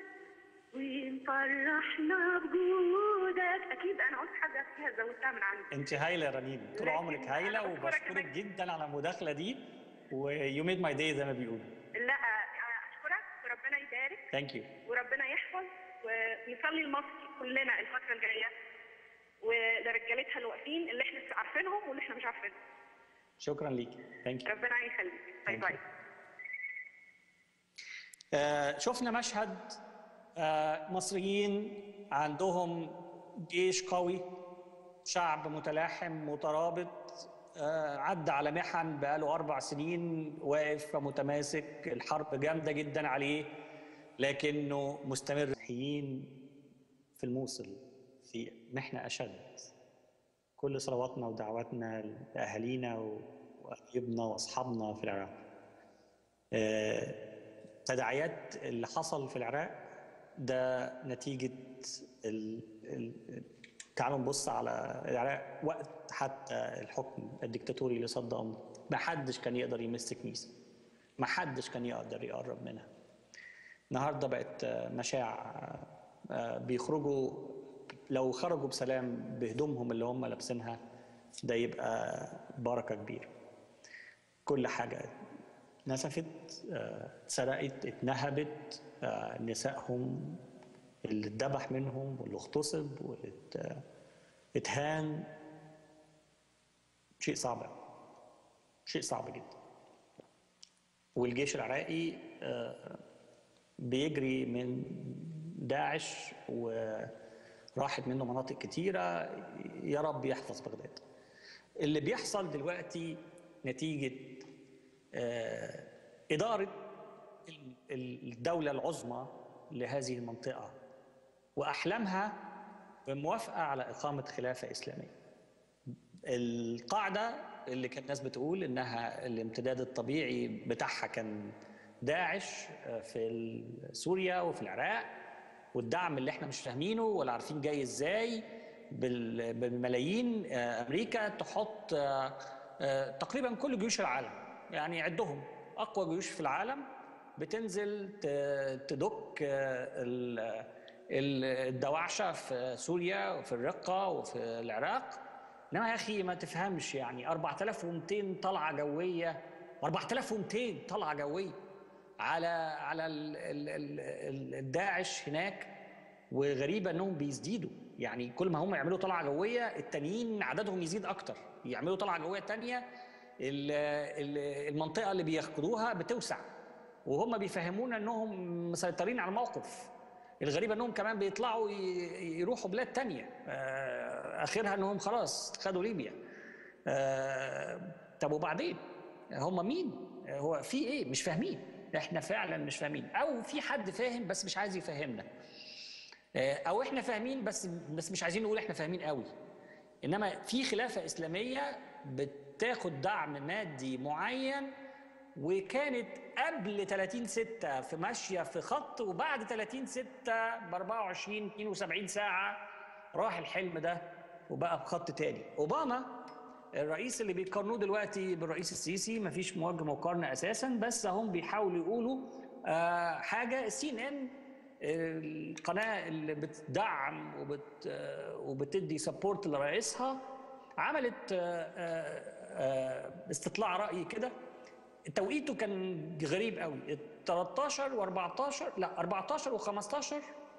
ومفرحنا بجودك اكيد انا قلت حاجه فيها زودتها من عندي انت هايله يا رنين طول لكن عمرك هايله أنا بشكرك وبشكرك كمان. جدا على المداخله دي ويو ميد ماي داي زي ما بيقولوا لا اشكرك وربنا يبارك ثانك يو وربنا يحفظ ونصلي لمصر كلنا الفتره الجايه ولرجالتها اللي واقفين اللي احنا عارفينهم واللي احنا مش عارفينهم شكرا ليكي ثانك يو ربنا يخليك باي Thank you. باي آه، شفنا مشهد آه، مصريين عندهم جيش قوي شعب متلاحم مترابط آه، عدى على محن بقاله أربع سنين واقف متماسك الحرب جامدة جدا عليه لكنه مستمر حيين في الموصل في محنة أشد كل صلواتنا ودعواتنا لأهالينا وقرايبنا وأصحابنا في العراق آه، تداعيات اللي حصل في العراق ده نتيجة ال... ال... تعالوا نبص على العراق وقت حتى الحكم الدكتاتوري لصدام ما حدش كان يقدر يمس كنيسة ما حدش كان يقدر يقرب منها النهارده بقت آه، مشاع آه، بيخرجوا لو خرجوا بسلام بهدومهم اللي هم لابسينها ده يبقى بركة كبيرة كل حاجة نسفت آه، اتسرقت اتنهبت آه، نسائهم اللي اتذبح منهم واللي اغتصب واللي ات- اتهان شيء صعب أوي. شيء صعب جدا والجيش العراقي آه، بيجري من داعش وراحت منه مناطق كتيرة يا رب يحفظ بغداد اللي بيحصل دلوقتي نتيجة آه، إدارة ال- ال- الدولة العظمى لهذه المنطقة وأحلامها بموافقة على إقامة خلافة إسلامية القاعدة اللي كان الناس بتقول انها الامتداد الطبيعي بتاعها كان داعش في سوريا وفي العراق والدعم اللي احنا مش فاهمينه ولا عارفين جاي ازاي بال- بالملايين آه، امريكا تحط آه، آه، تقريبا كل جيوش العالم يعني عدهم اقوى جيوش في العالم بتنزل ت- تدك آه، ال- ال- الدواعشه في سوريا وفي الرقه وفي العراق انما يا اخي ما تفهمش يعني 4200 طلعه جويه 4200 طلعه جويه على على ال- ال- ال- ال- الداعش هناك وغريبه انهم بيزيدوا يعني كل ما هم يعملوا طلعه جويه التانيين عددهم يزيد اكتر يعملوا طلعه جويه تانية ال- ال- المنطقه اللي بياخدوها بتوسع وهم بيفهمونا انهم مسيطرين على الموقف الغريب انهم كمان بيطلعوا ي- يروحوا بلاد تانية آه، اخرها انهم خلاص خدوا ليبيا آه، طب وبعدين هم مين هو في ايه مش فاهمين احنا فعلا مش فاهمين او في حد فاهم بس مش عايز يفهمنا آه، او احنا فاهمين بس بس مش عايزين نقول احنا فاهمين قوي انما في خلافه اسلاميه بتاخد دعم مادي معين وكانت قبل 30 6 في ماشيه في خط وبعد 30 6 ب 24 72 ساعه راح الحلم ده وبقى بخط تاني اوباما الرئيس اللي بيقارنوه دلوقتي بالرئيس السيسي مفيش موجه مقارنه اساسا بس هم بيحاولوا يقولوا آه حاجه السي ان ان القناه اللي بتدعم وبت آه، وبتدي سبورت لرئيسها عملت آه، آه، آه، استطلاع راي كده توقيته كان غريب قوي 13 و14 لا 14 و15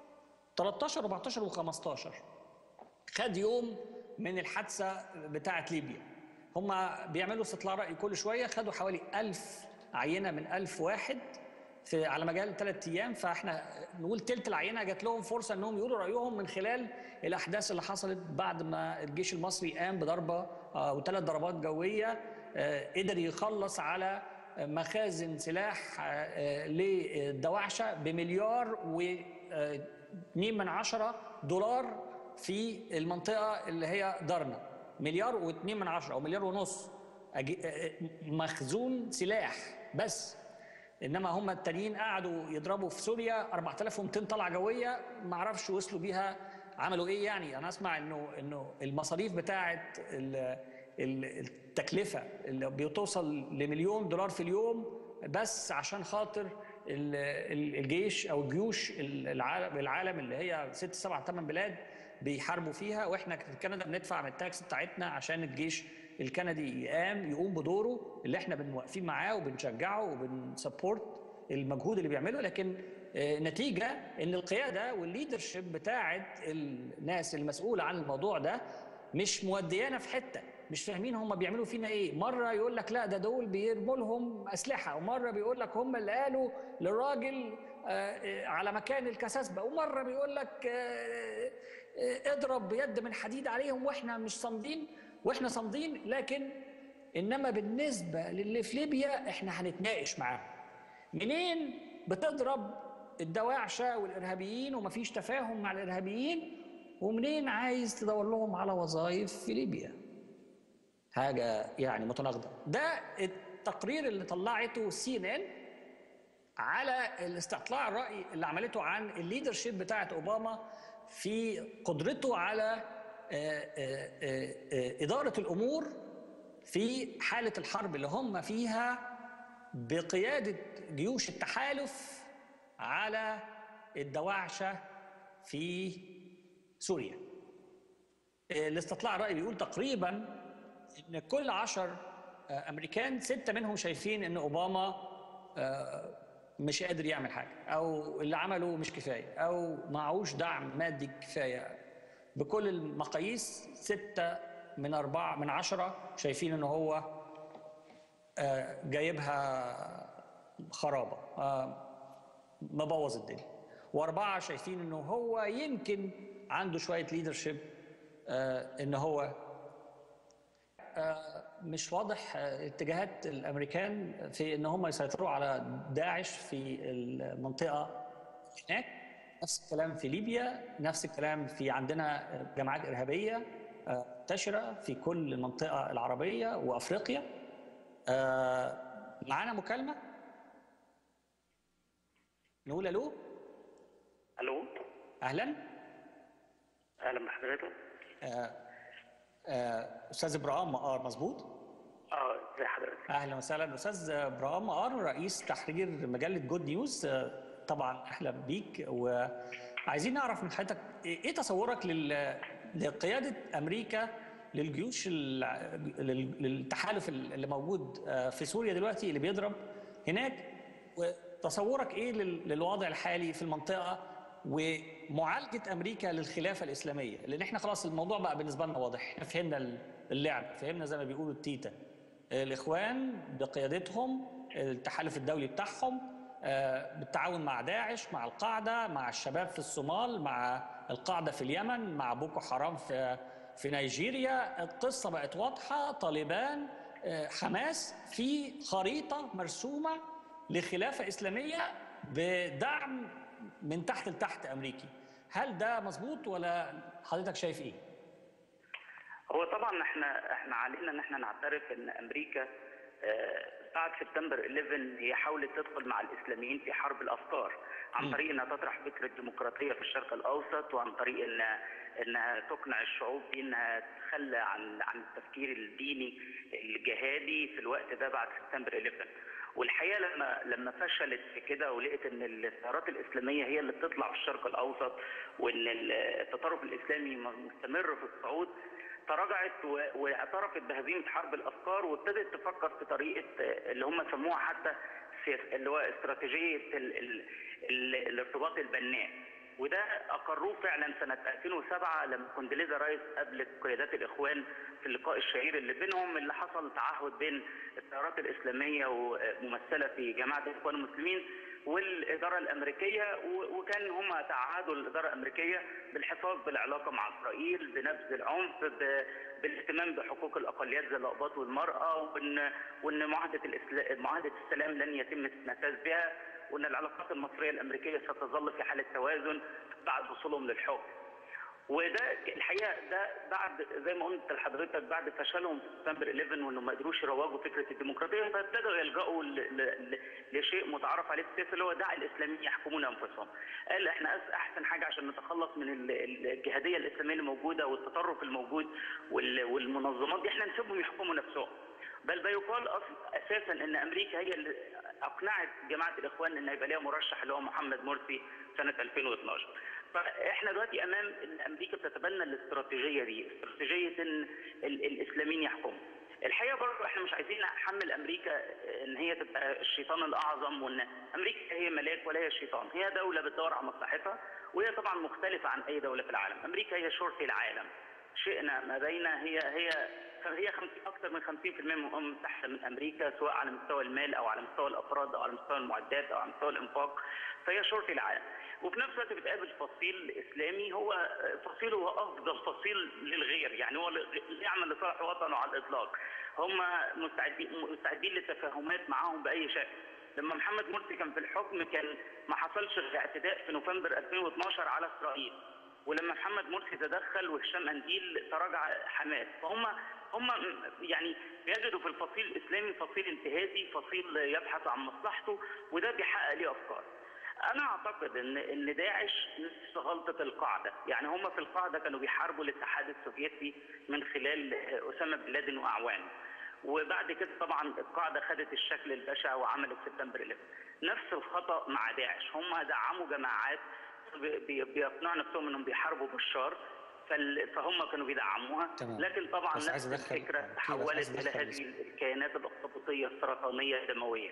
13 و14 و15 خد يوم من الحادثه بتاعه ليبيا هم بيعملوا استطلاع راي كل شويه خدوا حوالي 1000 عينه من 1000 واحد في على مجال ثلاث ايام فاحنا نقول تلت العينه جات لهم فرصه انهم يقولوا رايهم من خلال الاحداث اللي حصلت بعد ما الجيش المصري قام بضربه آه، وثلاث ضربات جويه آه، قدر يخلص على مخازن سلاح آه، آه، للدواعشه بمليار و آه، 2 من عشرة دولار في المنطقة اللي هي درنا مليار واثنين من عشرة أو مليار ونص أجي- آه، مخزون سلاح بس انما هم التانيين قعدوا يضربوا في سوريا 4200 طلعه جويه ما اعرفش وصلوا بيها عملوا ايه يعني انا اسمع انه انه المصاريف بتاعه ال- ال- التكلفه اللي بتوصل لمليون دولار في اليوم بس عشان خاطر ال- ال- الجيش او الجيوش العالم العالم اللي هي ست سبع ثمان بلاد بيحاربوا فيها واحنا في كندا بندفع من التاكس بتاعتنا عشان الجيش الكندي يقام يقوم بدوره اللي احنا بنوقفين معاه وبنشجعه وبنسبورت المجهود اللي بيعمله لكن آه، نتيجه ان القياده والليدرشيب بتاعه الناس المسؤوله عن الموضوع ده مش موديانا في حته مش فاهمين هم بيعملوا فينا ايه مره يقول لك لا ده دول بيرموا لهم اسلحه ومره بيقول لك هم اللي قالوا للراجل آه، آه، على مكان الكساسبه ومره بيقول لك آه، آه، اضرب بيد من حديد عليهم واحنا مش صامدين واحنا صامدين لكن انما بالنسبه للي في ليبيا احنا هنتناقش معاهم منين بتضرب الدواعشه والارهابيين ومفيش تفاهم مع الارهابيين ومنين عايز تدور لهم على وظائف في ليبيا حاجه يعني متناقضه ده التقرير اللي طلعته سي ان ان على الاستطلاع الرأي اللي عملته عن الليدرشيب بتاعت أوباما في قدرته على آه، آه، آه، آه، إدارة الأمور في حالة الحرب اللي هم فيها بقيادة جيوش التحالف على الدواعشة في سوريا آه، الاستطلاع الرأي بيقول تقريبا ان كل عشر آه، امريكان ستة منهم شايفين ان اوباما آه، مش قادر يعمل حاجة او اللي عمله مش كفاية او معهوش دعم مادي كفاية بكل المقاييس ستة من أربعة من عشرة شايفين ان هو آه، جايبها خرابة آه، مبوظ الدنيا وأربعة شايفين انه هو يمكن عنده شوية ليدرشيب ان هو مش واضح اتجاهات الامريكان في ان هم يسيطروا على داعش في المنطقه هناك نفس الكلام في ليبيا نفس الكلام في عندنا جماعات ارهابيه منتشره في كل المنطقه العربيه وافريقيا آه، معانا مكالمه نقول الو الو اهلا اهلا بحضرتك آه، آه، استاذ ابراهيم مقار مظبوط اه ازي حضرتك اهلا وسهلا استاذ ابراهيم مقار رئيس تحرير مجله جود نيوز آه، طبعا اهلا بيك وعايزين نعرف من حضرتك ايه تصورك لل- لقياده امريكا للجيوش الع- لل- للتحالف اللي موجود آه، في سوريا دلوقتي اللي بيضرب هناك وتصورك ايه لل- للوضع الحالي في المنطقه ومعالجه امريكا للخلافه الاسلاميه لان احنا خلاص الموضوع بقى بالنسبه لنا واضح احنا فهمنا اللعب فهمنا زي ما بيقولوا التيتا الاخوان بقيادتهم التحالف الدولي بتاعهم آه، بالتعاون مع داعش مع القاعده مع الشباب في الصومال مع القاعده في اليمن مع بوكو حرام في في نيجيريا القصه بقت واضحه طالبان آه، حماس في خريطه مرسومه لخلافه اسلاميه بدعم من تحت لتحت امريكي هل ده مظبوط ولا حضرتك شايف ايه؟ هو طبعا احنا احنا علينا ان احنا نعترف ان امريكا آه، بعد سبتمبر 11 هي حاولت تدخل مع الاسلاميين في حرب الافكار عن طريق انها تطرح فكره الديمقراطيه في الشرق الاوسط وعن طريق انها انها تقنع الشعوب بانها تتخلى عن عن التفكير الديني الجهادي في الوقت ده بعد سبتمبر 11 والحقيقه لما لما فشلت في كده ولقيت ان التيارات الاسلاميه هي اللي بتطلع في الشرق الاوسط وان التطرف الاسلامي مستمر في الصعود تراجعت و- واعترفت بهزيمه حرب الافكار وابتدت تفكر في طريقه اللي هم سموها حتى سياس- اللي هو استراتيجيه ال ال ال الارتباط البناء وده اقروه فعلا سنه 2007 لما كوندليزا رايس قابلت قيادات الاخوان في اللقاء الشهير اللي بينهم اللي حصل تعهد بين التيارات الاسلاميه وممثله في جماعه الاخوان المسلمين والاداره الامريكيه و- وكان هم تعهدوا الاداره الامريكيه بالحفاظ بالعلاقه مع اسرائيل بنبذ العنف ب- بالاهتمام بحقوق الاقليات زي الاقباط والمراه وان وان معاهده الإسلا- معاهده السلام لن يتم التنفاذ بها وان العلاقات المصريه الامريكيه ستظل في حاله توازن بعد وصولهم للحكم. وده الحقيقه ده بعد زي ما قلت لحضرتك بعد فشلهم في سبتمبر 11 وانهم ما قدروش يروجوا فكره الديمقراطيه فابتدوا يلجأوا ل- ل- ل- لشيء متعارف عليه في السياسه اللي هو دع الاسلاميين يحكمون انفسهم. قال احنا أس- احسن حاجه عشان نتخلص من ال- ال- الجهاديه الاسلاميه اللي موجوده والتطرف الموجود وال- والمنظمات دي احنا نسيبهم يحكموا نفسهم. بل بيقال أصل اساسا ان امريكا هي اللي اقنعت جماعه الاخوان ان يبقى ليها مرشح اللي هو محمد مرسي سنه 2012 فاحنا دلوقتي امام ان امريكا بتتبنى الاستراتيجيه دي استراتيجيه ان ال- الاسلاميين يحكموا الحقيقه برضه احنا مش عايزين نحمل امريكا ان هي تبقى الشيطان الاعظم وان امريكا هي ملاك ولا هي شيطان هي دوله بتدور على مصلحتها وهي طبعا مختلفه عن اي دوله في العالم امريكا هي شرطي العالم شئنا ما بين هي هي هي خمس- اكثر من 50% من الامم المتحده من امريكا سواء على مستوى المال او على مستوى الافراد او على مستوى المعدات او على مستوى الانفاق فهي شرطي العالم وفي نفس الوقت بتقابل فصيل اسلامي هو فصيله هو افضل فصيل للغير يعني هو اللي يعمل لصالح وطنه على الاطلاق هم مستعدين مستعدين للتفاهمات معاهم باي شكل لما محمد مرسي كان في الحكم كان ما حصلش غير اعتداء في نوفمبر 2012 على اسرائيل ولما محمد مرسي تدخل وهشام انديل تراجع حماس فهم هم يعني بيجدوا في الفصيل الاسلامي فصيل انتهازي فصيل يبحث عن مصلحته وده بيحقق ليه افكار انا اعتقد ان ان داعش نفس غلطه القاعده يعني هم في القاعده كانوا بيحاربوا الاتحاد السوفيتي من خلال اسامه بن لادن واعوانه وبعد كده طبعا القاعده خدت الشكل البشع وعملت سبتمبر 11 نفس الخطا مع داعش هم دعموا جماعات بي- بي- بيقنعوا نفسهم انهم بيحاربوا بشار فال- فهم كانوا بيدعموها تمام. لكن طبعا بس عايز نفس أدخل- الفكره في بس تحولت عايز الى أدخل هذه الكيانات الاخطبوطيه السرطانيه الدمويه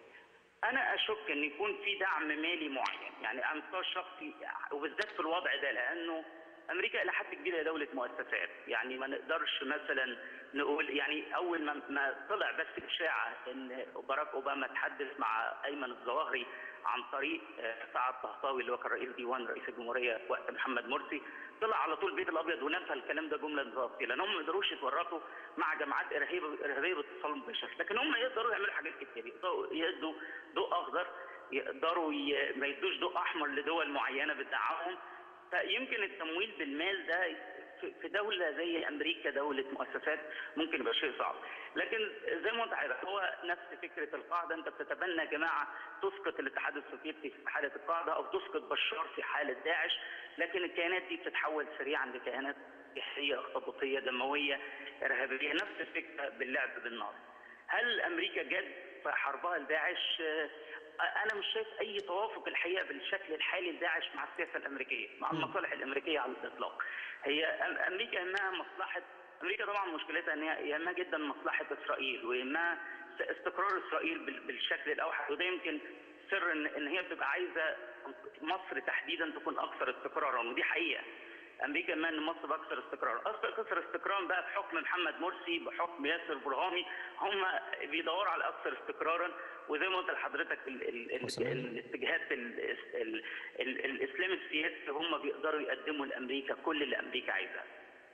انا اشك ان يكون في دعم مالي معين يعني على المستوى الشخصي وبالذات في الوضع ده لانه امريكا الى حد كبير هي دوله مؤسسات يعني ما نقدرش مثلا نقول يعني اول ما ما طلع بس اشاعه ان باراك اوباما تحدث مع ايمن الظواهري عن طريق آه، سعد طهطاوي اللي هو كان رئيس ديوان رئيس الجمهوريه وقت محمد مرسي طلع على طول البيت الابيض ونفى الكلام ده جمله ضابطه لان هم ما يقدروش يتورطوا مع جماعات ارهابيه ارهابيه باتصال مباشر لكن هم يقدروا يعملوا حاجات كتير يقدروا يدوا ضوء اخضر يقدروا ي... ما يدوش ضوء احمر لدول معينه بتدعمهم فيمكن التمويل بالمال ده في- في دوله زي امريكا دوله مؤسسات ممكن يبقى شيء صعب لكن زي ما انت عارف هو نفس فكره القاعده انت بتتبنى جماعه تسقط الاتحاد السوفيتي في حاله القاعده او تسقط بشار في حاله داعش لكن الكيانات دي بتتحول سريعا لكيانات جهريه اختطافيه دمويه ارهابيه نفس الفكره باللعب بالنار هل امريكا جد في حربها لداعش آه، انا مش شايف اي توافق الحقيقه بالشكل الحالي لداعش مع السياسه الامريكيه مع المصالح الامريكيه على الاطلاق هي أم- امريكا يهمها مصلحه امريكا طبعا مشكلتها ان هي يهمها جدا مصلحه اسرائيل ويهمها استقرار اسرائيل بال- بالشكل الاوحد وده يمكن سر ان ان هي بتبقى عايزه مصر تحديدا تكون اكثر استقرارا ودي حقيقه امريكا ما ان مصر اكثر استقرار اصلا اكثر استقرارا بقى بحكم محمد مرسي بحكم ياسر برهامي هم بيدوروا على اكثر استقرارا وزي ما قلت لحضرتك ال ال ال وسلام. الاتجاهات ال ال ال الاسلام السياسي هم بيقدروا يقدموا لامريكا كل اللي امريكا عايزاه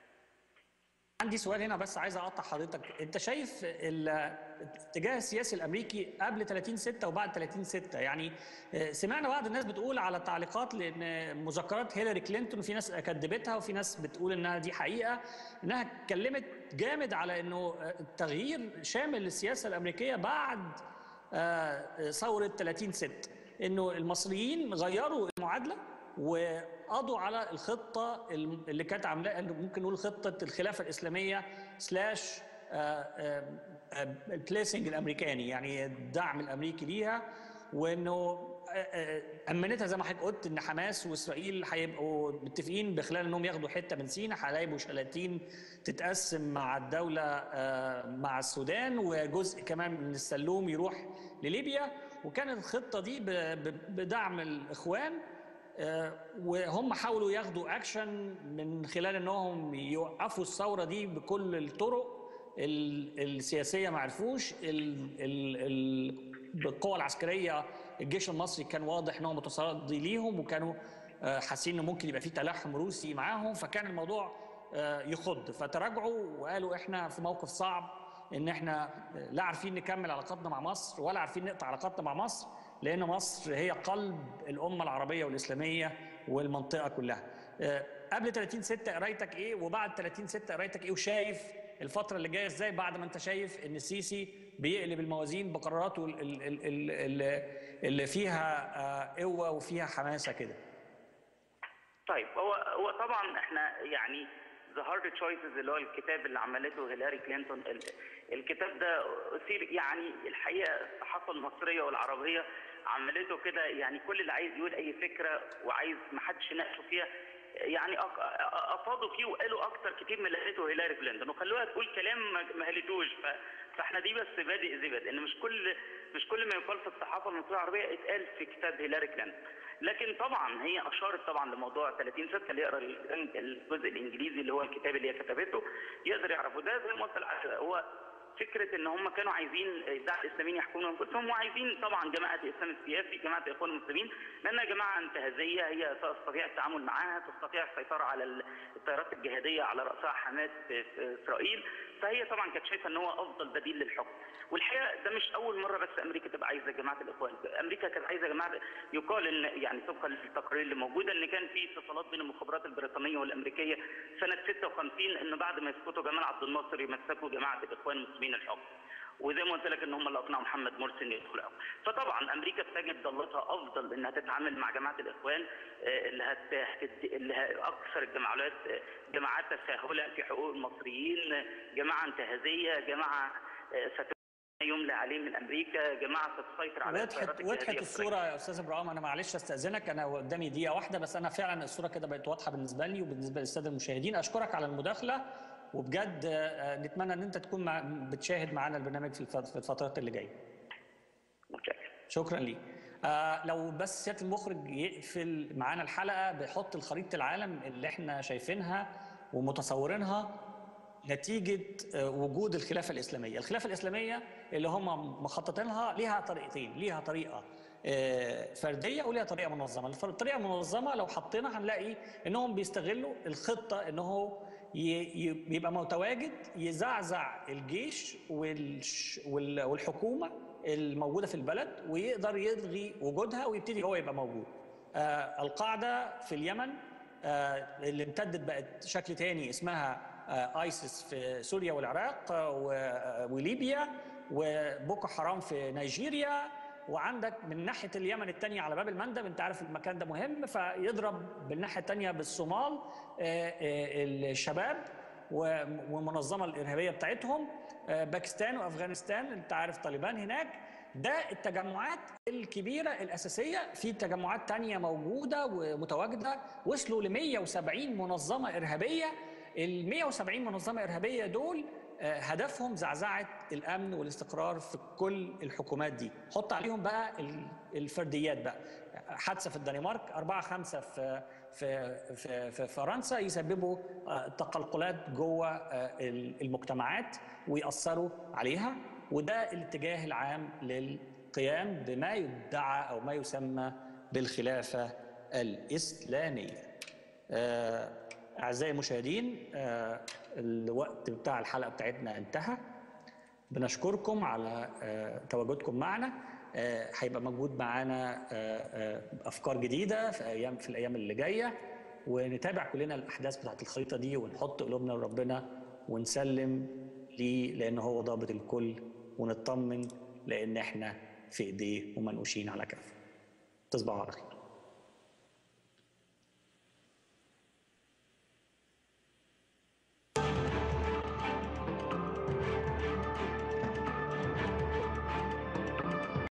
عندي سؤال هنا بس عايز اقطع حضرتك انت شايف ال- الاتجاه السياسي الامريكي قبل 30 6 وبعد 30 6 يعني آه، سمعنا بعض الناس بتقول على تعليقات لان مذكرات هيلاري كلينتون في ناس كدبتها وفي ناس بتقول انها دي حقيقه انها اتكلمت جامد على انه التغيير شامل للسياسه الامريكيه بعد آه، ثوره 30 6 انه المصريين غيروا المعادله وقضوا على الخطه اللي كانت عاملاها ممكن نقول خطه الخلافه الاسلاميه سلاش البليسنج الامريكاني يعني الدعم الامريكي ليها وانه آه، آه، امنتها زي ما حضرتك قلت ان حماس واسرائيل هيبقوا متفقين بخلال انهم ياخدوا حته من سيناء هيلاقوا شلاتين تتقسم مع الدوله آه، مع السودان وجزء كمان من السلوم يروح لليبيا وكانت الخطه دي ب- ب- بدعم الاخوان آه، وهم حاولوا ياخدوا اكشن من خلال انهم يوقفوا الثوره دي بكل الطرق ال- السياسيه ما عرفوش ال- ال- ال- بالقوى العسكريه الجيش المصري كان واضح انه متصدي ليهم وكانوا آه، حاسين انه ممكن يبقى في تلاحم روسي معاهم فكان الموضوع آه، يخض فتراجعوا وقالوا احنا في موقف صعب ان احنا لا عارفين نكمل علاقاتنا مع مصر ولا عارفين نقطع علاقاتنا مع مصر لان مصر هي قلب الامه العربيه والاسلاميه والمنطقه كلها. آه، قبل 30 6 قرايتك ايه وبعد 30 6 قرايتك ايه وشايف الفتره اللي جايه ازاي بعد ما انت شايف ان السيسي بيقلب الموازين بقراراته ال- ال- ال- ال- ال- اللي فيها آه، قوه وفيها حماسه كده. طيب هو هو طبعا احنا يعني ذا هارد تشويسز اللي هو الكتاب اللي عملته هيلاري كلينتون ال- الكتاب ده اثير يعني الحقيقه الصحافه المصريه والعربيه عملته كده يعني كل اللي عايز يقول اي فكره وعايز ما حدش يناقشه فيها يعني أق- أ- افاضوا فيه وقالوا اكتر كتير من اللي قالته هيلاري كلينتون وخلوها تقول كلام ما ما قالتوش ف- فاحنا دي بس بادئ زبد ان مش كل مش كل ما يقال في الصحافه المصريه العربيه اتقال في كتاب هيلاري كلينتون لكن طبعا هي اشارت طبعا لموضوع 30 6 اللي يقرا ال- الجزء الانجليزي اللي هو الكتاب اللي هي كتبته يقدر يعرفه ده زي ما قلت لحضرتك، هو فكره ان هم كانوا عايزين الدعم الاسلاميين يحكموا انفسهم وعايزين طبعا جماعه الاسلام السياسي جماعه الاخوان المسلمين لانها جماعه انتهازيه هي تستطيع التعامل معاها تستطيع السيطره على ال- التيارات الجهاديه على راسها حماس في في اسرائيل فهي طبعا كانت شايفه ان هو افضل بديل للحكم والحقيقه ده مش اول مره بس امريكا تبقى عايزه جماعه الاخوان امريكا كانت عايزه جماعه يقال ان يعني طبقا للتقارير اللي موجوده ان كان في اتصالات بين المخابرات البريطانيه والامريكيه سنه 56 انه بعد ما يسقطوا جمال عبد الناصر يمسكوا جماعه الاخوان المسلمين الحكم وزي ما قلت لك ان هم اللي اقنعوا محمد مرسي انه يدخل الحكم فطبعا امريكا بتجد ضلتها افضل انها تتعامل مع جماعه الاخوان آه، اللي هت... هتد- اللي ه- اكثر الجماعات آه، جماعات تساهلا في حقوق المصريين آه، جماعه انتهازيه جماعه آه، ست يملى عليه من امريكا جماعه تسيطر على وضحت التيارات وضحت الجهادية في الصوره يا استاذ ابراهيم انا معلش استاذنك انا قدامي دقيقه واحده بس انا فعلا الصوره كده بقت واضحه بالنسبه لي وبالنسبه للساده المشاهدين اشكرك على المداخله وبجد آه، نتمنى ان انت تكون مع بتشاهد معانا البرنامج في الفت- في الفترات اللي جايه متشكر. شكرا ليك آه لو بس سياده المخرج يقفل معانا الحلقه بيحط خريطه العالم اللي احنا شايفينها ومتصورينها نتيجه آه، وجود الخلافه الاسلاميه، الخلافه الاسلاميه اللي هم مخططينها ليها طريقتين، ليها طريقه آه، فرديه وليها طريقه منظمه، الف- الطريقه المنظمه لو حطينا هنلاقي انهم بيستغلوا الخطه ان هو ي- ي- يبقى متواجد يزعزع الجيش والش- وال- والحكومه الموجوده في البلد ويقدر يلغي وجودها ويبتدي هو يبقى موجود. آه، القاعده في اليمن آه، اللي امتدت بقت شكل تاني اسمها آه، ايسيس في سوريا والعراق آه، و- وليبيا وبوكو حرام في نيجيريا وعندك من ناحيه اليمن الثانيه على باب المندب انت عارف المكان ده مهم فيضرب بالناحيه الثانيه بالصومال آه، آه، الشباب و- والمنظمه الارهابيه بتاعتهم آه، باكستان وافغانستان انت عارف طالبان هناك ده التجمعات الكبيره الاساسيه في تجمعات تانية موجوده ومتواجده وصلوا ل 170 منظمه ارهابيه ال 170 منظمه ارهابيه دول آه، هدفهم زعزعه الامن والاستقرار في كل الحكومات دي حط عليهم بقى ال- الفرديات بقى حادثه في الدنمارك أربعة خمسة في في في, في فرنسا يسببوا آه، تقلقلات جوه آه، المجتمعات ويأثروا عليها وده الاتجاه العام للقيام بما يدعى او ما يسمى بالخلافه الاسلاميه. آه، اعزائي المشاهدين آه، الوقت بتاع الحلقه بتاعتنا انتهى. بنشكركم على آه، تواجدكم معنا آه، هيبقى موجود معانا آه، آه، افكار جديده في ايام في الايام اللي جايه ونتابع كلنا الاحداث بتاعت الخريطه دي ونحط قلوبنا لربنا ونسلم ليه لان هو ضابط الكل ونطمن لان احنا في ايديه ومنقوشين على كفه تصبحوا على خير